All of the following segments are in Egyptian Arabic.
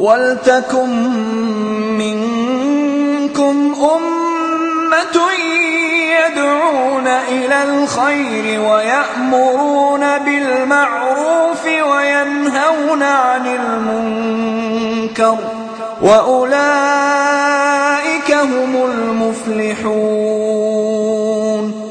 ولتكن منكم أمة يدعون إلى الخير ويأمرون بالمعروف وينهون عن المنكر وأولئك هم المفلحون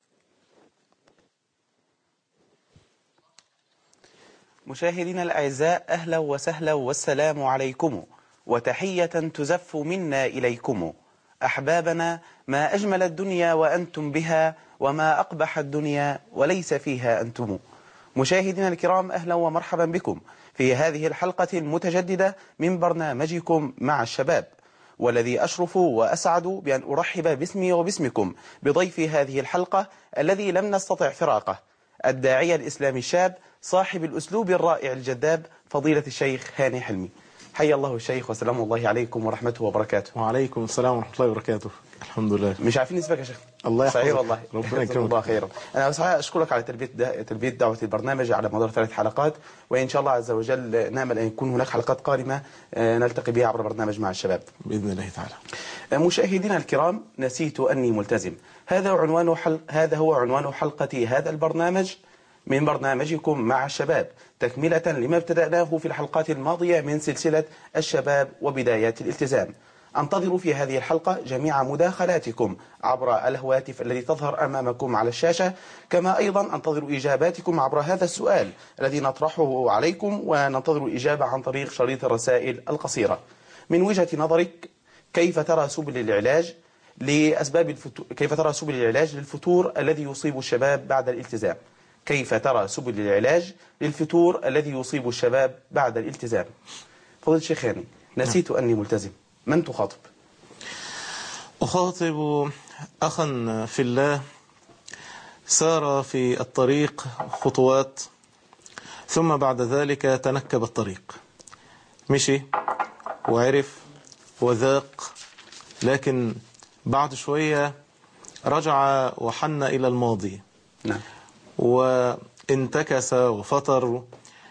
مشاهدينا الأعزاء أهلا وسهلا والسلام عليكم وتحية تزف منا إليكم أحبابنا ما أجمل الدنيا وأنتم بها وما أقبح الدنيا وليس فيها أنتم مشاهدينا الكرام أهلا ومرحبا بكم في هذه الحلقة المتجددة من برنامجكم مع الشباب والذي أشرف وأسعد بأن أرحب باسمي وباسمكم بضيف هذه الحلقة الذي لم نستطع فراقه الداعية الإسلامي الشاب صاحب الأسلوب الرائع الجذاب فضيلة الشيخ هاني حلمي حيا الله الشيخ وسلام الله عليكم ورحمته وبركاته وعليكم السلام ورحمة الله وبركاته الحمد لله مش عارفين نسبك يا شيخ الله يحفظك. صحيح والله ربنا جزاكم يكرمك. الله خيرا انا بصراحه اشكرك على تلبيه دا... تلبيه دعوه البرنامج على مدار ثلاث حلقات وان شاء الله عز وجل نامل ان يكون هناك حلقات قادمه آه، نلتقي بها عبر برنامج مع الشباب بإذن الله تعالى مشاهدينا الكرام نسيت أني ملتزم هذا عنوان حل... هذا هو عنوان حلقة هذا البرنامج من برنامجكم مع الشباب تكملة لما ابتدأناه في الحلقات الماضية من سلسلة الشباب وبدايات الالتزام أنتظر في هذه الحلقة جميع مداخلاتكم عبر الهواتف التي تظهر أمامكم على الشاشة كما أيضا أنتظر إجاباتكم عبر هذا السؤال الذي نطرحه عليكم وننتظر الإجابة عن طريق شريط الرسائل القصيرة من وجهة نظرك كيف ترى سبل العلاج لأسباب الفتو... كيف ترى سبل العلاج للفتور الذي يصيب الشباب بعد الالتزام كيف ترى سبل العلاج للفتور الذي يصيب الشباب بعد الالتزام فضيلة الشيخ هاني نسيت أني ملتزم من تخاطب أخاطب أخا في الله سار في الطريق خطوات ثم بعد ذلك تنكب الطريق مشي وعرف وذاق لكن بعد شوية رجع وحن إلى الماضي نعم وانتكس وفطر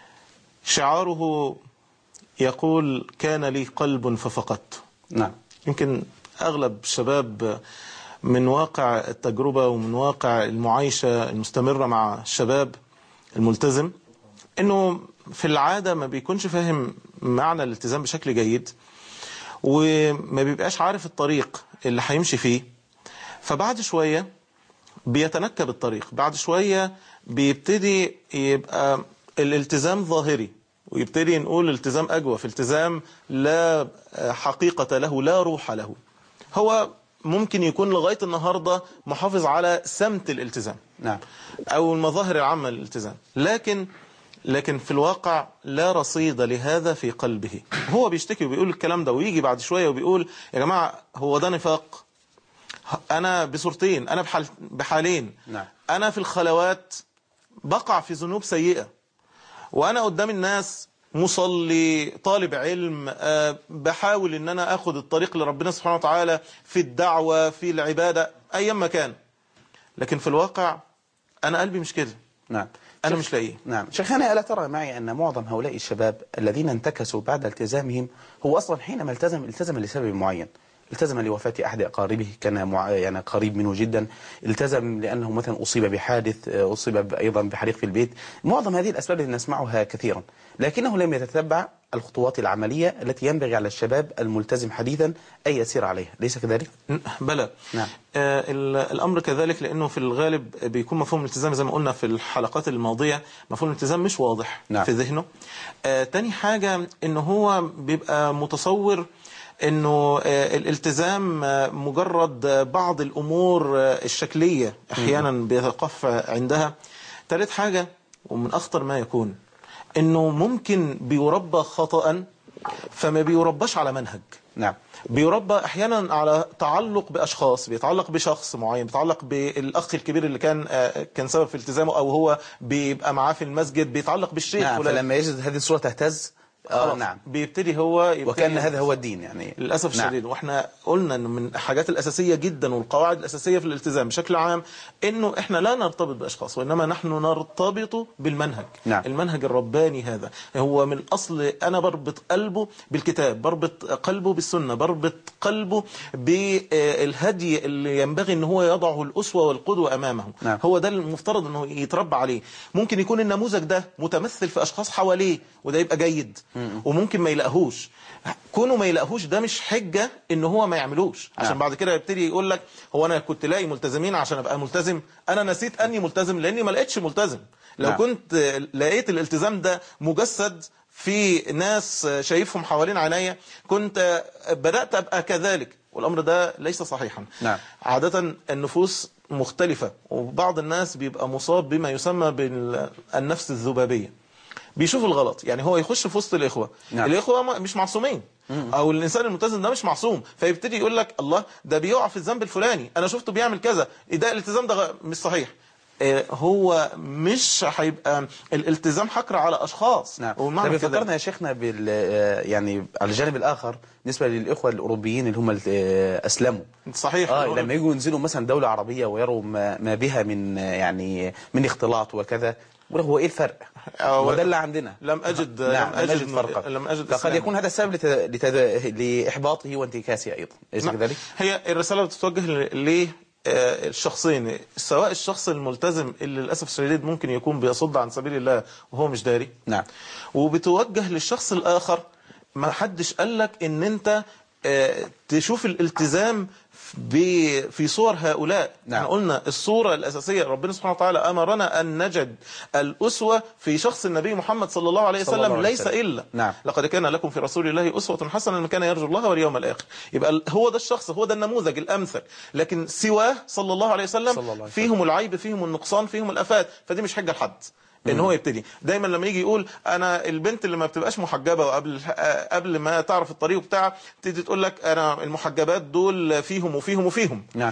شعاره يقول كان لي قلب ففقدته نعم يمكن أغلب الشباب من واقع التجربة ومن واقع المعايشة المستمرة مع الشباب الملتزم انه في العادة ما بيكونش فاهم معنى الالتزام بشكل جيد وما بيبقاش عارف الطريق اللي هيمشي فيه فبعد شوية بيتنكب الطريق بعد شوية بيبتدي يبقى الالتزام ظاهري ويبتدي نقول التزام أجوف التزام لا حقيقة له لا روح له هو ممكن يكون لغاية النهاردة محافظ على سمت الالتزام نعم أو المظاهر العامة للالتزام لكن لكن في الواقع لا رصيد لهذا في قلبه هو بيشتكي وبيقول الكلام ده ويجي بعد شوية وبيقول يا جماعة هو ده نفاق أنا بصورتين أنا بحال بحالين نعم. أنا في الخلوات بقع في ذنوب سيئة وأنا قدام الناس مصلي طالب علم آه، بحاول ان انا اخد الطريق لربنا سبحانه وتعالى في الدعوة في العبادة ايام ما كان لكن في الواقع انا قلبي مش كده نعم انا شيخ- مش لاقيه نعم شيخ هاني ألا ترى معي أن معظم هؤلاء الشباب الذين انتكسوا بعد التزامهم هو أصلا حينما التزم التزم لسبب معين التزم لوفاة أحد أقاربه كان مع... يعني قريب منه جدا التزم لأنه مثلا أصيب بحادث آه، أصيب ب- أيضا بحريق في البيت معظم هذه الأسباب التي نسمعها كثيرا لكنه لم يتتبع الخطوات العملية التي ينبغي على الشباب الملتزم حديثا أن يسير عليها ليس كذلك؟ بلى نعم. آه ال- الامر كذلك لانه في الغالب بيكون مفهوم الالتزام زي ما قلنا في الحلقات الماضية مفهوم الالتزام مش واضح نعم. في ذهنه آه تاني حاجة انه هو بيبقى متصور انه آه الالتزام آه مجرد آه بعض الامور آه الشكلية احيانا بيتوقف عندها تالت حاجة ومن اخطر ما يكون انه ممكن بيربى خطأ فما بيرباش على منهج نعم بيربى احيانا على تعلق باشخاص بيتعلق بشخص معين بيتعلق بالاخ الكبير اللي كان آه، كان سبب في التزامه او هو بيبقى معاه في المسجد بيتعلق بالشيخ نعم فلان. فلما يجد هذه الصورة تهتز آه خلاص نعم بيبتدي هو يبتدي وكان هذا هو الدين يعني للاسف نعم. الشديد واحنا قلنا ان من الحاجات الاساسيه جدا والقواعد الاساسيه في الالتزام بشكل عام انه احنا لا نرتبط باشخاص وانما نحن نرتبط بالمنهج نعم. المنهج الرباني هذا هو من اصل انا بربط قلبه بالكتاب بربط قلبه بالسنه بربط قلبه بالهدي اللي ينبغي ان هو يضعه الاسوه والقدوه امامه نعم. هو ده المفترض انه يتربى عليه ممكن يكون النموذج ده متمثل في اشخاص حواليه وده يبقى جيد وممكن ما يلاقيهوش كونه ما يلاقيهوش ده مش حجه ان هو ما يعملوش عشان نعم. بعد كده يبتدي يقول لك هو انا كنت لاقي ملتزمين عشان ابقى ملتزم انا نسيت اني ملتزم لاني ما لقيتش ملتزم لو نعم. كنت لقيت الالتزام ده مجسد في ناس شايفهم حوالين عينيا كنت بدات ابقى كذلك والامر ده ليس صحيحا نعم. عاده النفوس مختلفه وبعض الناس بيبقى مصاب بما يسمى بالنفس الذبابيه بيشوف الغلط يعني هو يخش في وسط الاخوه نعم. الاخوه ما- مش معصومين او الانسان الملتزم ده مش معصوم فيبتدي يقول لك الله ده بيقع في الذنب الفلاني انا شفته بيعمل كذا ده الالتزام ده غ- مش صحيح آه، هو مش هيبقى الالتزام حكر على اشخاص نعم ومعنى طيب كده- فكرنا يا شيخنا بال آه، يعني على الجانب الاخر بالنسبه للاخوه الاوروبيين اللي هم آه، اسلموا صحيح اه لما يجوا ينزلوا مثلا دوله عربيه ويروا ما, ما بها من آه، يعني من اختلاط وكذا يقول هو ايه الفرق؟ آه، وده اللي عندنا لم اجد نعم لم اجد فرقا لم اجد فقد إسلام. يكون هذا السبب لت... لتد... لاحباطه وانتكاسه ايضا اليس نعم. كذلك؟ هي الرسالة بتتوجه ل- للشخصين سواء الشخص الملتزم اللي للأسف الشديد ممكن يكون بيصد عن سبيل الله وهو مش داري نعم وبتوجه للشخص الآخر ما حدش قال لك ان انت آه، تشوف الالتزام ب- في صور هؤلاء نعم. احنا قلنا الصورة الأساسية ربنا سبحانه وتعالى أمرنا أن نجد الأسوة في شخص النبي محمد صلى الله عليه صلى الله وسلم عليه ليس وسلم. إلا نعم. لقد كان لكم في رسول الله أسوة حسنة من كان يرجو الله واليوم الآخر يبقى ال- هو ده الشخص هو ده النموذج الأمثل لكن سواه صلى الله عليه وسلم صلى الله عليه وسلم. فيهم العيب فيهم النقصان فيهم الآفات فدي مش حجة لحد ان هو يبتدي دايما لما يجي يقول انا البنت اللي ما بتبقاش محجبه وقبل آه، قبل ما تعرف الطريق بتاع تيجي تقول لك انا المحجبات دول فيهم وفيهم وفيهم نعم.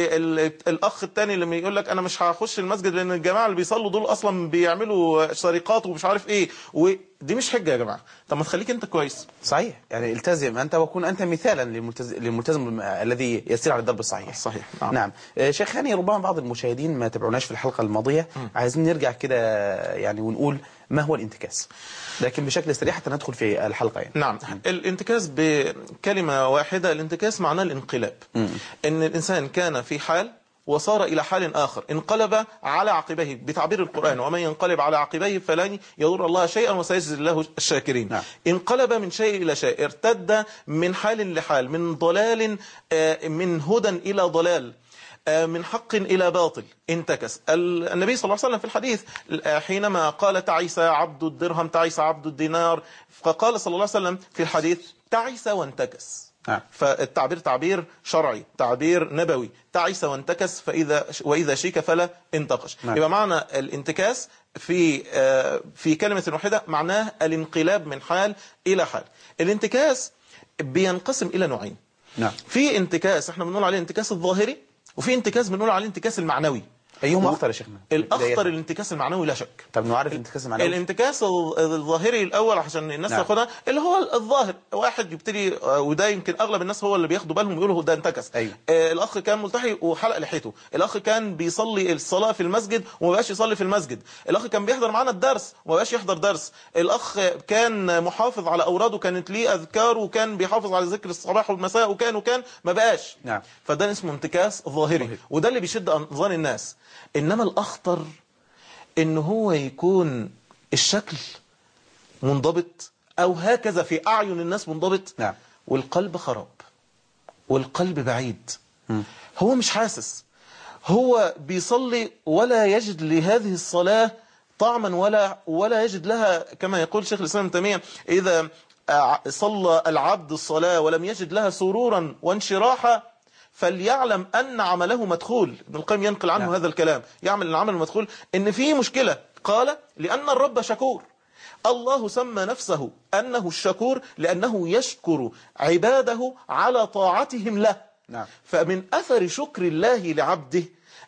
والاخ الثاني لما يقول لك انا مش هخش المسجد لان الجماعه اللي بيصلوا دول اصلا بيعملوا سرقات ومش عارف ايه ودي مش حجه يا جماعه طب ما تخليك انت كويس صحيح يعني التزم انت وكن انت مثالا للملتزم, للملتزم الذي يسير على الدرب الصحيح صحيح نعم, نعم. نعم. آه، شيخ هاني ربما بعض المشاهدين ما تابعوناش في الحلقه الماضيه عايزين نرجع كده يعني ونقول ما هو الانتكاس لكن بشكل سريع حتى ندخل في الحلقه يعني نعم الانتكاس بكلمة واحدة الانتكاس معناه الانقلاب ان الانسان كان في حال وصار إلى حال آخر انقلب على عقبيه بتعبير القرآن ومن ينقلب على عقبيه فلن يضر الله شيئا وسيجزي الله الشاكرين نعم. انقلب من شيء إلى شيء ارتد من حال لحال من ضلال آه، من هدى إلى ضلال آه، من حق إلى باطل انتكس ال- النبي صلى الله عليه وسلم في الحديث آه، حينما قال تعس عبد الدرهم تعس عبد الدينار فقال صلى الله عليه وسلم في الحديث تعس وانتكس نعم. فالتعبير تعبير شرعي تعبير نبوي تعس وانتكس فإذا وإذا شيك فلا انتقش نعم. يبقى معنى الانتكاس في آه، في كلمة واحدة معناه الانقلاب من حال إلى حال الانتكاس بينقسم إلى نوعين نعم في انتكاس احنا بنقول عليه انتكاس الظاهري وفي انتكاس بنقول عليه انتكاس المعنوي ايهما اخطر يا شيخنا الاخطر الانتكاس المعنوي لا شك طب نعرف الانتكاس المعنوي الانتكاس ال- الظاهري الاول عشان الناس نعم. تاخدها اللي هو الظاهر واحد يبتدي آه، وده يمكن اغلب الناس هو اللي بياخدوا بالهم يقولوا ده انتكس أيوة. آه، الاخ كان ملتحي وحلق لحيته الاخ كان بيصلي الصلاه في المسجد وما بقاش يصلي في المسجد الاخ كان بيحضر معانا الدرس وما بقاش يحضر درس الاخ كان محافظ على اوراده كانت ليه اذكار وكان بيحافظ على ذكر الصباح والمساء وكان وكان ما بقاش نعم. فده اسمه انتكاس ظاهري وده اللي بيشد انظار الناس انما الاخطر ان هو يكون الشكل منضبط او هكذا في اعين الناس منضبط نعم. والقلب خراب والقلب بعيد هو مش حاسس هو بيصلي ولا يجد لهذه الصلاة طعما ولا ولا يجد لها كما يقول شيخ الإسلام ابن تيمية إذا ع- صلى العبد الصلاة ولم يجد لها سرورا وانشراحا فليعلم أن عمله مدخول ابن القيم ينقل عنه نعم. هذا الكلام يعمل العمل المدخول إن فيه مشكلة قال لأن الرب شكور الله سمى نفسه أنه الشكور لأنه يشكر عباده على طاعتهم له نعم. فمن أثر شكر الله لعبده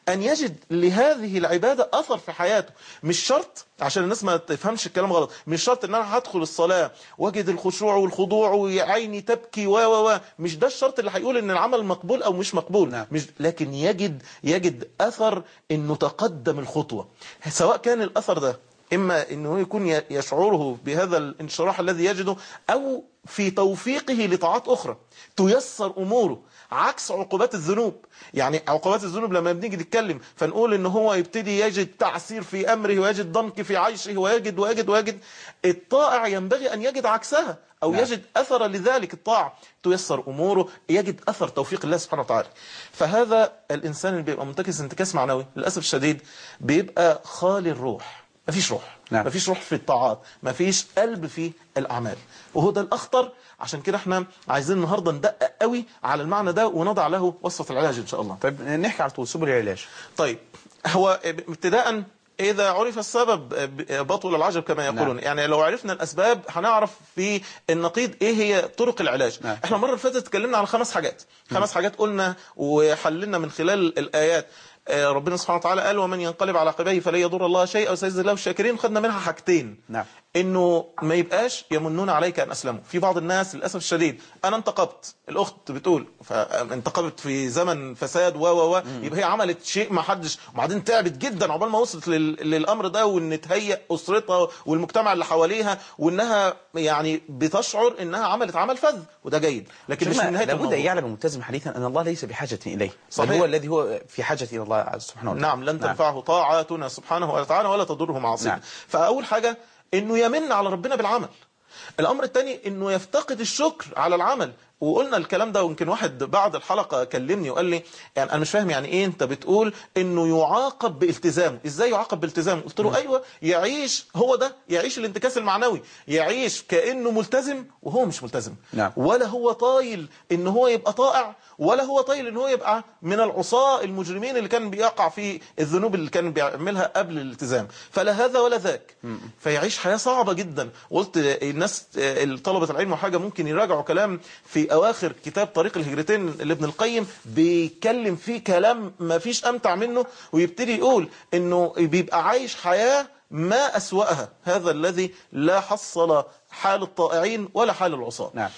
أن يجد لهذه العبادة أثر في حياته مش شرط عشان الناس ما تفهمش الكلام غلط مش شرط ان انا هدخل الصلاة واجد الخشوع والخضوع وعيني تبكي و و و مش ده الشرط اللي هيقول ان العمل مقبول او مش مقبول نعم. مش لكن يجد يجد اثر انه تقدم الخطوة سواء كان الاثر ده اما انه يكون ي- يشعره بهذا الانشراح الذي يجده او في توفيقه لطاعات اخرى تيسر اموره عكس عقوبات الذنوب يعني عقوبات الذنوب لما بنيجي نتكلم فنقول ان هو يبتدي يجد تعسير في امره ويجد ضنك في عيشه ويجد ويجد ويجد الطائع ينبغي ان يجد عكسها او نعم. يجد اثر لذلك الطاعه تيسر اموره يجد اثر توفيق الله سبحانه وتعالى فهذا الانسان اللي بيبقى منتكس انتكاس معنوي للاسف الشديد بيبقى خالي الروح مفيش روح نعم. مفيش روح في الطاعات مفيش قلب في الاعمال وهو ده الاخطر عشان كده احنا عايزين النهارده ندقق قوي على المعنى ده ونضع له وصفه العلاج ان شاء الله طيب نحكي على طول سبل العلاج طيب هو ابتداء إذا عرف السبب بطل العجب كما يقولون نعم. يعني لو عرفنا الأسباب هنعرف في النقيض إيه هي طرق العلاج نعم. احنا المرة اللي فاتت اتكلمنا على خمس حاجات خمس حاجات قلنا وحللنا من خلال الآيات آه، ربنا سبحانه وتعالى قال ومن ينقلب على عقبيه فلن يضر الله شيئا وسيجزي الله الشاكرين خدنا منها حاجتين نعم. انه ما يبقاش يمنون عليك ان اسلموا في بعض الناس للاسف الشديد انا انتقبت الاخت بتقول فانتقبت في زمن فساد و و و يبقى هي عملت شيء ما حدش وبعدين تعبت جدا عقبال ما وصلت لل... للامر ده وان تهيئ اسرتها والمجتمع اللي حواليها وانها يعني بتشعر انها عملت عمل فذ وده جيد لكن مش ثم من نهايه لابد الموضوع. أن يعلم الملتزم حديثا أن الله ليس بحاجة إليه صحيح. بل هو الذي هو في حاجة إلى الله سبحانه وتعالى نعم لن تنفعه طاعاتنا سبحانه وتعالى ولا تضره معصيته نعم. فأول حاجة إنه يمن على ربنا بالعمل الأمر الثاني إنه يفتقد الشكر على العمل وقلنا الكلام ده ويمكن واحد بعد الحلقة كلمني وقال لي يعني أنا مش فاهم يعني إيه أنت بتقول إنه يعاقب بالتزامه إزاي يعاقب بالتزامه قلت له أيوة يعيش هو ده يعيش الانتكاس المعنوي يعيش كأنه ملتزم وهو مش ملتزم نعم. ولا هو طايل ان هو يبقى طائع ولا هو طايل ان هو يبقى من العصاة المجرمين اللي كان بيقع في الذنوب اللي كان بيعملها قبل الالتزام فلا هذا ولا ذاك فيعيش حياة صعبة جدا قلت الناس طلبة العلم وحاجة ممكن يراجعوا كلام في اواخر كتاب طريق الهجرتين لابن القيم بيتكلم فيه كلام ما فيش امتع منه ويبتدي يقول انه بيبقى عايش حياة ما أسوأها هذا الذي لا حصل حال الطائعين ولا حال العصاة نعم.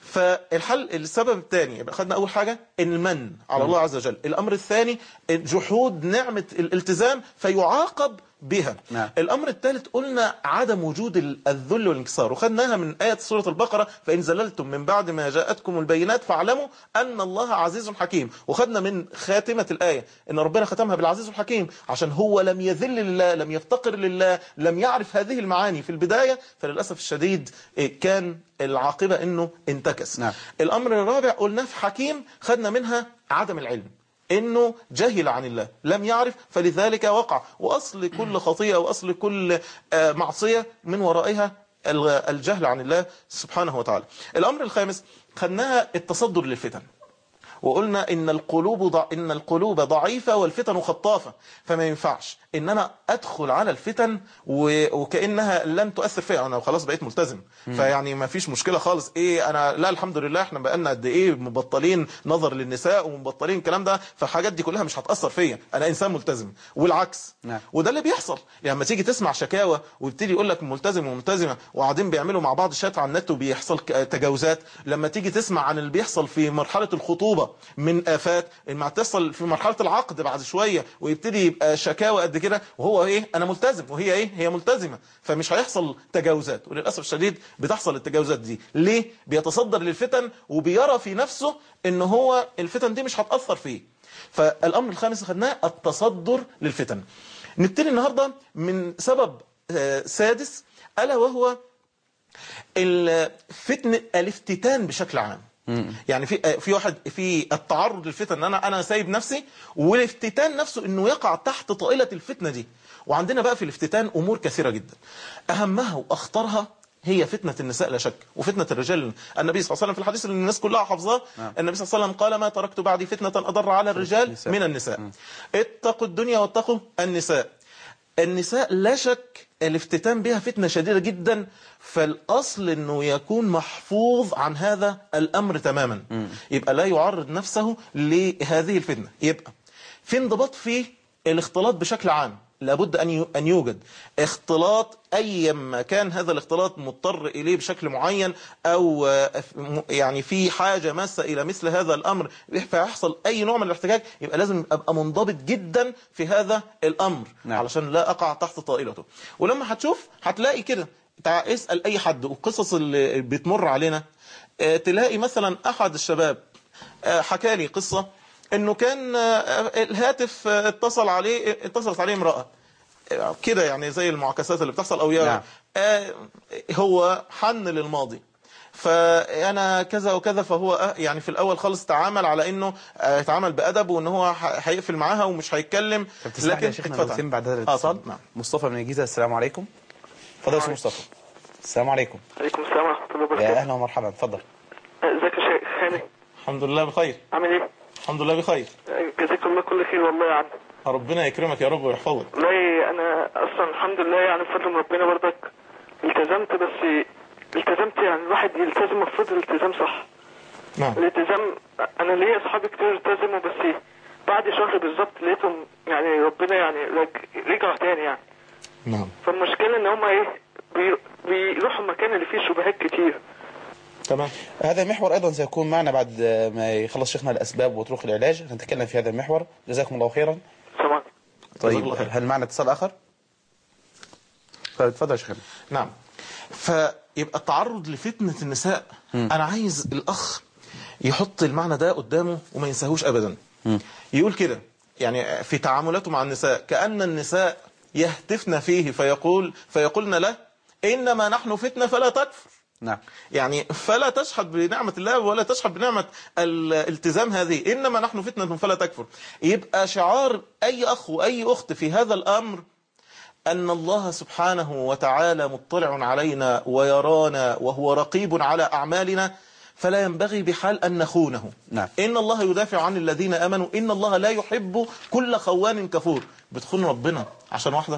فالحل السبب الثاني يبقى خدنا أول حاجة المن على الله عز وجل الأمر الثاني جحود نعمة الالتزام فيعاقب بها نعم. الأمر الثالث قلنا عدم وجود الذل والانكسار وخدناها من آية سورة البقرة فإن زللتم من بعد ما جاءتكم البينات فاعلموا أن الله عزيز حكيم وخدنا من خاتمة الآية إن ربنا ختمها بالعزيز الحكيم عشان هو لم يذل لله لم يفتقر لله لم يعرف هذه المعاني في البداية فللأسف الشديد إيه، كان العاقبة إنه انتكس نعم. الأمر الرابع قلناه في حكيم خدنا منها عدم العلم انه جهل عن الله لم يعرف فلذلك وقع واصل كل خطيئه واصل كل آه، معصيه من ورائها الغ- الجهل عن الله سبحانه وتعالى الامر الخامس خدناها التصدر للفتن وقلنا ان القلوب ضع... ان القلوب ضعيفه والفتن خطافه فما ينفعش ان انا ادخل على الفتن و... وكانها لن تؤثر فيا انا خلاص بقيت ملتزم فيعني ما فيش مشكله خالص ايه انا لا الحمد لله احنا بقالنا قد ايه مبطلين نظر للنساء ومبطلين الكلام ده فالحاجات دي كلها مش هتاثر فيا انا انسان ملتزم والعكس نعم. وده اللي بيحصل يعني لما تيجي تسمع شكاوى ويبتدي يقول لك ملتزم وملتزمه وقاعدين بيعملوا مع بعض شات على النت وبيحصل ك- تجاوزات لما تيجي تسمع عن اللي بيحصل في مرحله الخطوبه من افات لما تصل في مرحله العقد بعد شويه ويبتدي يبقى شكاوى قد كده وهو ايه انا ملتزم وهي ايه هي ملتزمه فمش هيحصل تجاوزات وللاسف الشديد بتحصل التجاوزات دي ليه بيتصدر للفتن وبيرى في نفسه ان هو الفتن دي مش هتاثر فيه فالامر الخامس خدناه التصدر للفتن نبتدي النهارده من سبب آه، سادس الا وهو الفتن الافتتان بشكل عام يعني في آه، في واحد في التعرض للفتن ان انا انا سايب نفسي والافتتان نفسه انه يقع تحت طائله الفتنه دي وعندنا بقى في الافتتان امور كثيره جدا اهمها واخطرها هي فتنة النساء لا شك وفتنة الرجال النبي صلى الله عليه وسلم في الحديث اللي الناس كلها حافظاه النبي صلى الله عليه وسلم قال ما تركت بعدي فتنة أضر على الرجال النساء. من النساء اتقوا الدنيا واتقوا النساء النساء لا شك الافتتان بها فتنة شديدة جدا فالأصل أنه يكون محفوظ عن هذا الأمر تماما يبقى لا يعرض نفسه لهذه الفتنة يبقى في انضباط في الاختلاط بشكل عام لابد أن ي- أن يوجد اختلاط أيما كان هذا الاختلاط مضطر إليه بشكل معين أو آه، ف- م- يعني في حاجة ماسة إلى مثل هذا الأمر فيحصل أي نوع من الاحتكاك يبقى لازم أبقى منضبط جدا في هذا الأمر نعم. علشان لا أقع تحت طائلته ولما هتشوف هتلاقي كده تع- اسأل أي حد والقصص اللي بتمر علينا آه، تلاقي مثلا أحد الشباب آه، حكى لي قصة انه كان آه، الهاتف آه، اتصل عليه اتصلت عليه امرأة آه، كده يعني زي المعاكسات اللي بتحصل او نعم. يعني آه، هو حن للماضي فانا كذا وكذا فهو آه، يعني في الاول خالص تعامل على انه آه، يتعامل بادب وان هو ح- هيقفل معاها ومش هيتكلم طب تسمح لي يا شيخنا اتفتح. نتم بعد هذا آه، الاتصال طبعاً. نعم مصطفى من الجيزة السلام عليكم تفضل يا أستاذ مصطفى السلام عليكم عليكم السلام ورحمة الله يا وبركاته أهلا ومرحبا تفضل ازيك يا شيخ هاني الحمد لله بخير عامل ايه؟ الحمد لله بخير جزاك الله كل خير والله يا عم ربنا يكرمك يا رب ويحفظك والله انا اصلا الحمد لله يعني بفضل من ربنا برضك التزمت بس التزمت يعني الواحد يلتزم المفروض الالتزام صح نعم الالتزام انا ليا اصحابي كتير التزموا بس بعد شهر بالظبط لقيتهم يعني ربنا يعني رج- رجعوا تاني يعني نعم فالمشكلة ان هم ايه بي- بيروحوا المكان اللي فيه شبهات كتير تمام هذا المحور أيضا سيكون معنا بعد ما يخلص شيخنا الأسباب وطرق العلاج نتكلم في هذا المحور جزاكم الله خيرا سواء جزاك طيب الله خير. هل معنا اتصال آخر؟ طيب تفضل يا شيخنا نعم فيبقى التعرض لفتنة النساء أنا عايز الأخ يحط المعنى ده قدامه وما ينساهوش أبدا يقول كده يعني في تعاملاته مع النساء كأن النساء يهتفن فيه فيقول فيقولن له إنما نحن فتنة فلا تكفر نعم يعني فلا تشحد بنعمة الله ولا تشحد بنعمة الالتزام هذه إنما نحن فتنة فلا تكفر يبقى شعار أي أخ وأي أخت في هذا الأمر أن الله سبحانه وتعالى مطلع علينا ويرانا وهو رقيب على أعمالنا فلا ينبغي بحال أن نخونه نعم. إن الله يدافع عن الذين أمنوا إن الله لا يحب كل خوان كفور بتخون ربنا عشان واحدة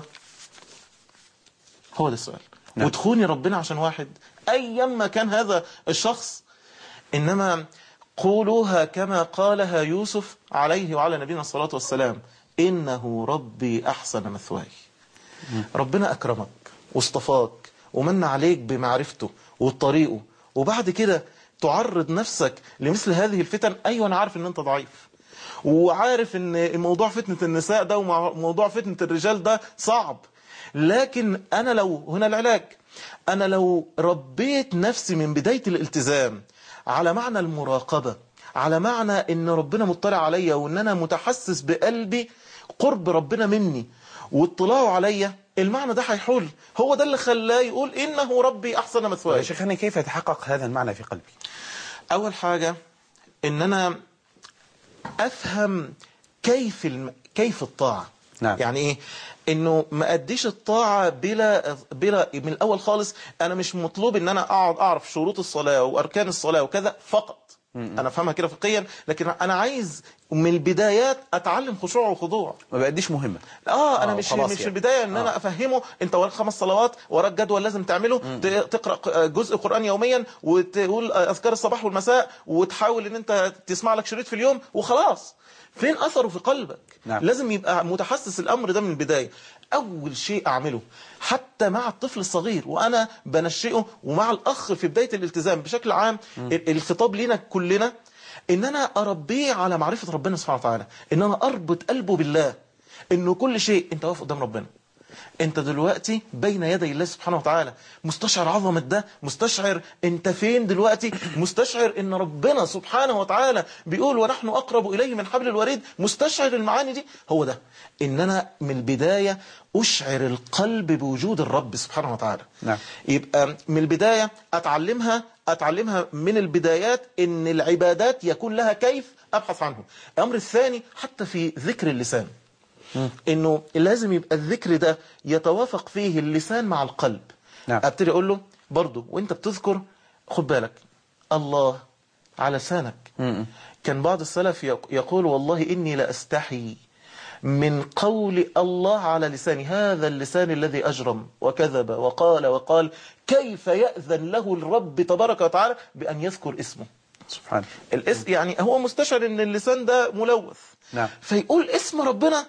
هو ده السؤال نعم. وتخوني ربنا عشان واحد أيما كان هذا الشخص إنما قولوها كما قالها يوسف عليه وعلى نبينا الصلاة والسلام إنه ربي أحسن مثواي ربنا أكرمك واصطفاك ومن عليك بمعرفته وطريقه وبعد كده تعرض نفسك لمثل هذه الفتن أيوة أنا عارف أن أنت ضعيف وعارف أن موضوع فتنة النساء ده وموضوع فتنة الرجال ده صعب لكن أنا لو هنا العلاج أنا لو ربيت نفسي من بداية الالتزام على معنى المراقبة على معنى أن ربنا مطلع عليا وأن أنا متحسس بقلبي قرب ربنا مني واطلاعه عليا المعنى ده هيحول هو ده اللي خلاه يقول إنه ربي أحسن يا مثواي شيخ هاني كيف يتحقق هذا المعنى في قلبي؟ أول حاجة إن أنا أفهم كيف الم... كيف الطاعة نعم. يعني إيه إنه ما أديش الطاعة بلا بلا من الأول خالص أنا مش مطلوب إن أنا أقعد أعرف شروط الصلاة وأركان الصلاة وكذا فقط أنا أفهمها كده فقهيا لكن أنا عايز من البدايات أتعلم خشوع وخضوع ما بقديش مهمة اه انا آه، مش خلاص مش في يعني. البدايه ان انا آه. افهمه انت وراك خمس صلوات وراك جدول لازم تعمله ت- تقرا ق- جزء قران يوميا وتقول اذكار الصباح والمساء وتحاول ان انت تسمع لك شريط في اليوم وخلاص فين اثره في قلبك نعم. لازم يبقى متحسس الامر ده من البدايه اول شيء اعمله حتى مع الطفل الصغير وانا بنشئه ومع الاخ في بدايه الالتزام بشكل عام ال- الخطاب لينا كلنا ان انا اربيه على معرفه ربنا سبحانه وتعالى ان انا اربط قلبه بالله انه كل شيء انت واقف قدام ربنا انت دلوقتي بين يدي الله سبحانه وتعالى مستشعر عظمة ده مستشعر انت فين دلوقتي مستشعر ان ربنا سبحانه وتعالى بيقول ونحن اقرب اليه من حبل الوريد مستشعر المعاني دي هو ده ان انا من البداية اشعر القلب بوجود الرب سبحانه وتعالى نعم. يبقى من البداية اتعلمها اتعلمها من البدايات ان العبادات يكون لها كيف ابحث عنه الامر الثاني حتى في ذكر اللسان انه لازم يبقى الذكر ده يتوافق فيه اللسان مع القلب نعم. ابتدي اقول له برضه وانت بتذكر خد بالك الله على لسانك كان بعض السلف يق- يقول والله اني لاستحي من قول الله على لساني هذا اللسان الذي اجرم وكذب وقال وقال كيف ياذن له الرب تبارك وتعالى بان يذكر اسمه سبحان الاسم يعني هو مستشعر ان اللسان ده ملوث نعم. فيقول اسم ربنا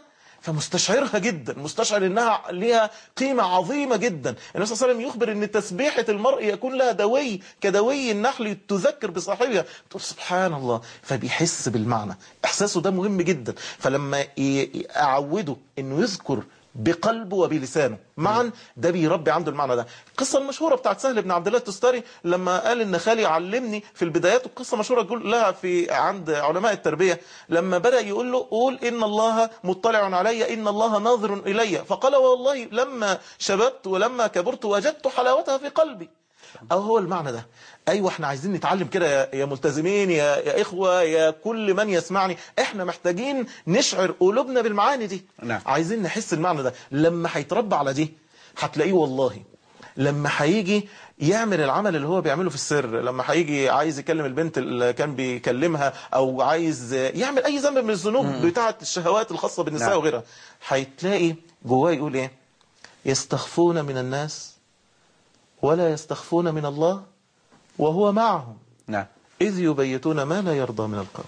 فمستشعرها جدا مستشعر انها ليها قيمة عظيمة جدا النبي صلى الله عليه وسلم يخبر ان تسبيحة المرء يكون لها دوي كدوي النحل تذكر بصاحبها تقول سبحان الله فبيحس بالمعنى احساسه ده مهم جدا فلما ي- ي- اعوده انه يذكر بقلبه وبلسانه معا ده بيربي عنده المعنى ده القصه المشهوره بتاعت سهل بن عبد الله التستاري لما قال ان خالي علمني في البدايات القصه مشهوره تقول لها في عند علماء التربيه لما بدا يقول له قول ان الله مطلع علي ان الله ناظر الي فقال والله لما شببت ولما كبرت وجدت حلاوتها في قلبي أو هو المعنى ده أيوة احنا عايزين نتعلم كده يا- يا ملتزمين يا, يا إخوة يا كل من يسمعني احنا محتاجين نشعر قلوبنا بالمعاني دي نعم. عايزين نحس المعنى ده لما هيتربى على دي هتلاقيه والله لما هيجي يعمل العمل اللي هو بيعمله في السر لما هيجي عايز يكلم البنت اللي كان بيكلمها او عايز يعمل اي ذنب من الذنوب بتاعه الشهوات الخاصه بالنساء نعم. وغيرها هتلاقي جواه يقول ايه يستخفون من الناس ولا يستخفون من الله وهو معهم نعم إذ يبيتون ما لا يرضى من القول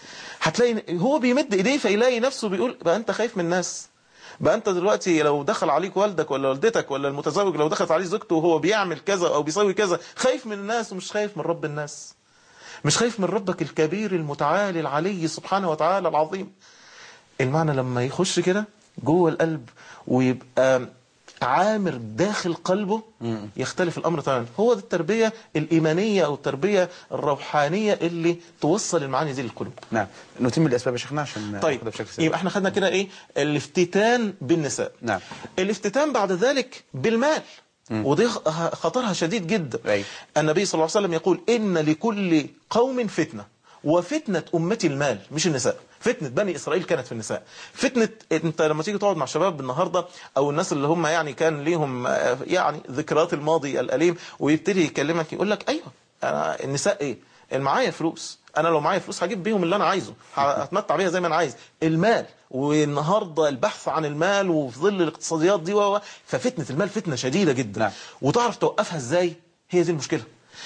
هتلاقي هو بيمد ايديه فيلاقي نفسه بيقول بقى انت خايف من الناس بقى انت دلوقتي لو دخل عليك والدك ولا والدتك ولا المتزوج لو دخلت عليه زوجته وهو بيعمل كذا او بيسوي كذا خايف من الناس ومش خايف من رب الناس مش خايف من ربك الكبير المتعالي العلي سبحانه وتعالى العظيم المعنى لما يخش كده جوه القلب ويبقى عامر داخل قلبه يختلف الامر تماما هو دي التربيه الايمانيه او التربيه الروحانيه اللي توصل المعاني دي للقلوب نعم نتم الاسباب يا شيخنا عشان طيب ناخدها بشكل سريع يبقى احنا خدنا كده ايه الافتتان بالنساء نعم. الافتتان بعد ذلك بالمال ودي خ- خطرها شديد جدا أي. النبي صلى الله عليه وسلم يقول ان لكل قوم فتنه وفتنه امتي المال مش النساء فتنة بني إسرائيل كانت في النساء فتنة أنت لما تيجي تقعد مع شباب النهاردة أو الناس اللي هم يعني كان ليهم آه، يعني ذكريات الماضي الأليم ويبتدي يكلمك يقول لك أيوه أنا النساء إيه معايا فلوس انا لو معايا فلوس هجيب بيهم اللي انا عايزه هتمتع بيها زي ما انا عايز المال والنهارده البحث عن المال وفي ظل الاقتصاديات دي و و- ففتنه المال فتنه شديده جدا نعم. وتعرف توقفها ازاي هي دي المشكله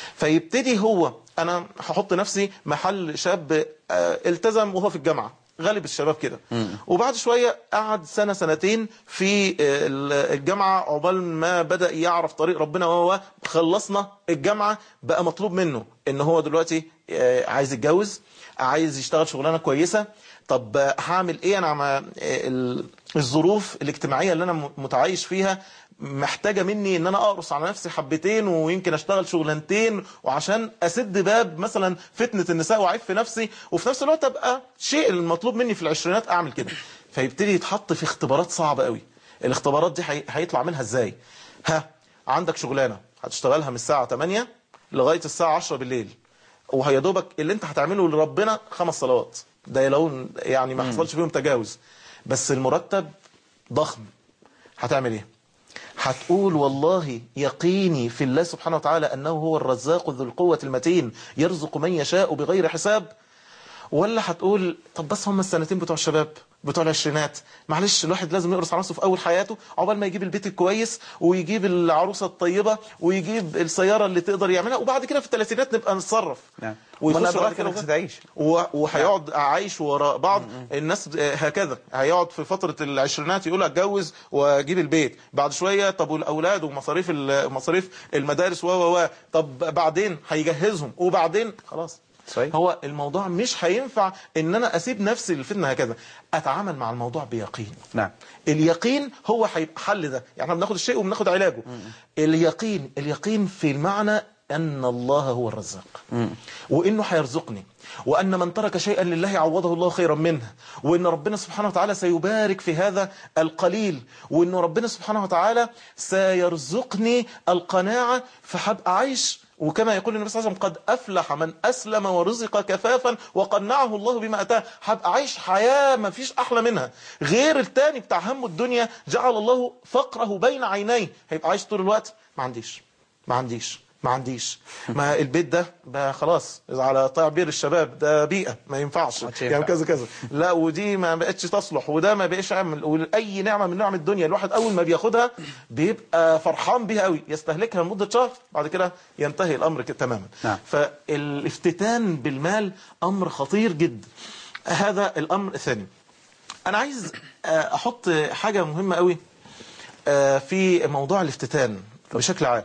فيبتدي هو انا هحط نفسي محل شاب آه، التزم وهو في الجامعه غالب الشباب كده وبعد شويه قعد سنه سنتين في آه، الجامعه عقبال ما بدا يعرف طريق ربنا وهو خلصنا الجامعه بقى مطلوب منه ان هو دلوقتي آه، عايز يتجوز عايز يشتغل شغلانه كويسه طب آه، هعمل ايه انا مع ال- الظروف الاجتماعيه اللي انا م- متعايش فيها محتاجه مني ان انا اقرص على نفسي حبتين ويمكن اشتغل شغلانتين وعشان اسد باب مثلا فتنه النساء واعيب في نفسي وفي نفس الوقت ابقى شيء المطلوب مني في العشرينات اعمل كده فيبتدي يتحط في اختبارات صعبه قوي الاختبارات دي هي- هيطلع منها ازاي ها عندك شغلانه هتشتغلها من الساعه 8 لغايه الساعه 10 بالليل وهي دوبك اللي انت هتعمله لربنا خمس صلوات ده لو يعني ما حصلش فيهم تجاوز بس المرتب ضخم هتعمل ايه هتقول والله يقيني في الله سبحانه وتعالى انه هو الرزاق ذو القوه المتين يرزق من يشاء بغير حساب ولا هتقول طب بس هم السنتين بتوع الشباب بتوع العشرينات معلش الواحد لازم يقرص على نفسه في اول حياته عقبال ما يجيب البيت الكويس ويجيب العروسه الطيبه ويجيب السياره اللي تقدر يعملها وبعد كده في الثلاثينات نبقى نتصرف نعم. ويخش أمال بعد بعد كده كده تعيش. و- وهيقعد عايش وراء بعض الناس هكذا هيقعد في فترة العشرينات يقول اتجوز واجيب البيت بعد شوية طب والاولاد ومصاريف ال- مصاريف المدارس و و و طب بعدين هيجهزهم وبعدين خلاص صحيح. هو الموضوع مش هينفع ان انا اسيب نفسي للفتنه هكذا اتعامل مع الموضوع بيقين نعم. اليقين هو هيبقى حل ده يعني احنا بناخد الشيء وبناخد علاجه اليقين اليقين في المعنى ان الله هو الرزاق وانه هيرزقني وان من ترك شيئا لله عوضه الله خيرا منه وان ربنا سبحانه وتعالى سيبارك في هذا القليل وان ربنا سبحانه وتعالى سيرزقني القناعه فهبقى عايش وكما يقول النبي صلى الله عليه وسلم قد افلح من اسلم ورزق كفافا وقنعه الله بما اتاه هبقى عايش حياه ما فيش احلى منها غير التاني بتاع هم الدنيا جعل الله فقره بين عينيه هيبقى عايش طول الوقت ما عنديش ما عنديش ما عنديش ما البيت ده بقى خلاص على تعبير الشباب ده بيئه ما ينفعش ما يعني ينفع. كذا كذا لا ودي ما بقتش تصلح وده ما بقاش يعمل واي نعمه من نعم الدنيا الواحد اول ما بياخدها بيبقى فرحان بيها قوي يستهلكها لمده شهر بعد كده ينتهي الامر كده تماما نعم. فالافتتان بالمال امر خطير جدا هذا الامر الثاني انا عايز آه، احط حاجه مهمه قوي آه، في موضوع الافتتان بشكل عام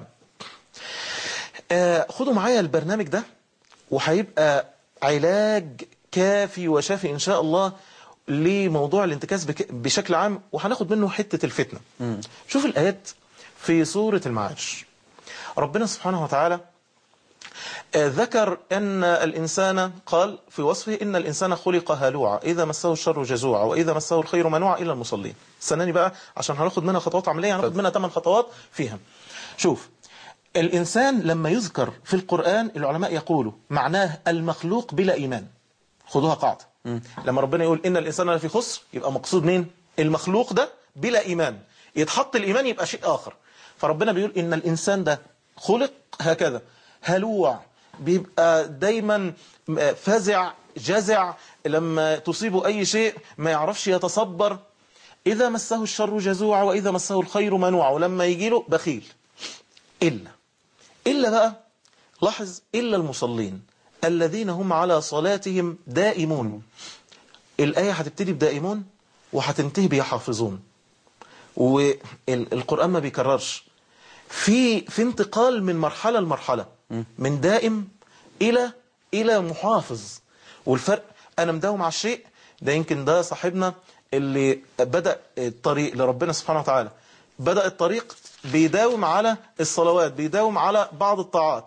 آه، خدوا معايا البرنامج ده وهيبقى علاج كافي وشافي ان شاء الله لموضوع الانتكاس بك- بشكل عام وهناخد منه حته الفتنه شوف الايات في سوره المعارج ربنا سبحانه وتعالى آه، ذكر أن الإنسان قال في وصفه إن الإنسان خلق هلوعا إذا مسه الشر جزوعا وإذا مسه الخير منوعا إلا المصلين استناني بقى عشان هناخد منها خطوات عملية هناخد منها 8 خطوات فيها شوف الإنسان لما يذكر في القرآن العلماء يقولوا معناه المخلوق بلا إيمان خدوها قاعدة لما ربنا يقول إن الإنسان لفي خسر يبقى مقصود مين المخلوق ده بلا إيمان يتحط الإيمان يبقى شيء آخر فربنا بيقول إن الإنسان ده خلق هكذا هلوع بيبقى دايما فزع جزع لما تصيبه أي شيء ما يعرفش يتصبر إذا مسه الشر جزوعا وإذا مسه الخير منوعا ولما يجي له بخيل إلا إلا بقى لاحظ إلا المصلين الذين هم على صلاتهم دائمون الآية هتبتدي بدائمون وهتنتهي بيحافظون والقرآن ما بيكررش في في انتقال من مرحلة لمرحلة من دائم إلى إلى محافظ والفرق أنا مداوم على الشيء ده يمكن ده صاحبنا اللي بدأ الطريق لربنا سبحانه وتعالى بدأ الطريق بيداوم على الصلوات بيداوم على بعض الطاعات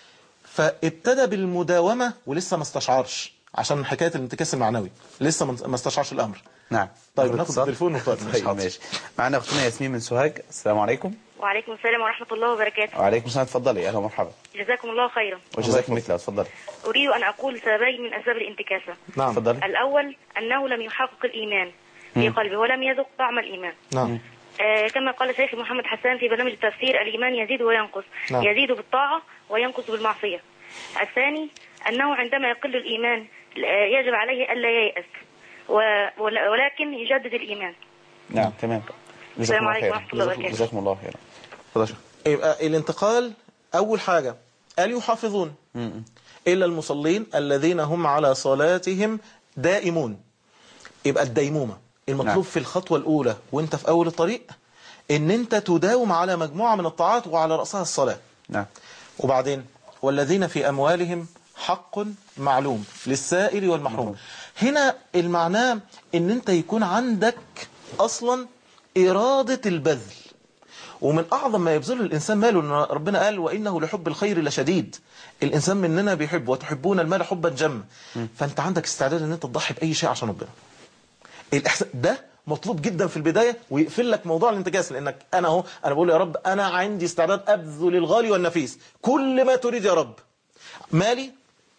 فابتدى بالمداومة ولسه ما استشعرش عشان حكاية الانتكاس المعنوي لسه ما ما استشعرش الأمر نعم طيب ناخد ناخد اتصال؟ التليفون ونطلع. طيب ماشي معنا اختنا ياسمين من سوهاج السلام عليكم وعليكم السلام ورحمة الله وبركاته وعليكم السلام اتفضلي اهلا ومرحبا جزاكم الله خيرا وجزاك مثله اتفضلي أريد أن أقول سببين من أسباب الانتكاسة نعم اتفضلي الأول أنه لم يحقق الإيمان في قلبه ولم يذق طعم الإيمان نعم آه كما قال شيخ محمد حسان في برنامج التفسير الإيمان يزيد وينقص نعم. يزيد بالطاعة وينقص بالمعصية الثاني أنه عندما يقل الإيمان آه، يجب عليه ألا ييأس و- ول- ولكن يجدد الإيمان نعم تمام جزاكم السلام الله عليكم خيرا ورحمة الله وبركاته. جزاكم الله خيرا اتفضل يا شيخ. يبقى الانتقال أول حاجة قال يحافظون إلا المصلين الذين هم على صلاتهم دائمون يبقى الديمومة المطلوب نعم. في الخطوة الأولى وانت في أول الطريق ان انت تداوم على مجموعة من الطاعات وعلى رأسها الصلاة نعم وبعدين والذين في أموالهم حق معلوم للسائل والمحروم هنا المعنى ان انت يكون عندك أصلا إرادة البذل ومن أعظم ما يبذله الإنسان ماله إن ربنا قال وإنه لحب الخير لشديد الإنسان مننا بيحب وتحبون المال حبا جما فأنت عندك استعداد أن أنت تضحي بأي شيء عشان ربنا الإحساس ده مطلوب جدا في البداية ويقفل لك موضوع الانتكاس لأنك أنا أهو أنا بقول يا رب أنا عندي استعداد أبذل الغالي والنفيس كل ما تريد يا رب مالي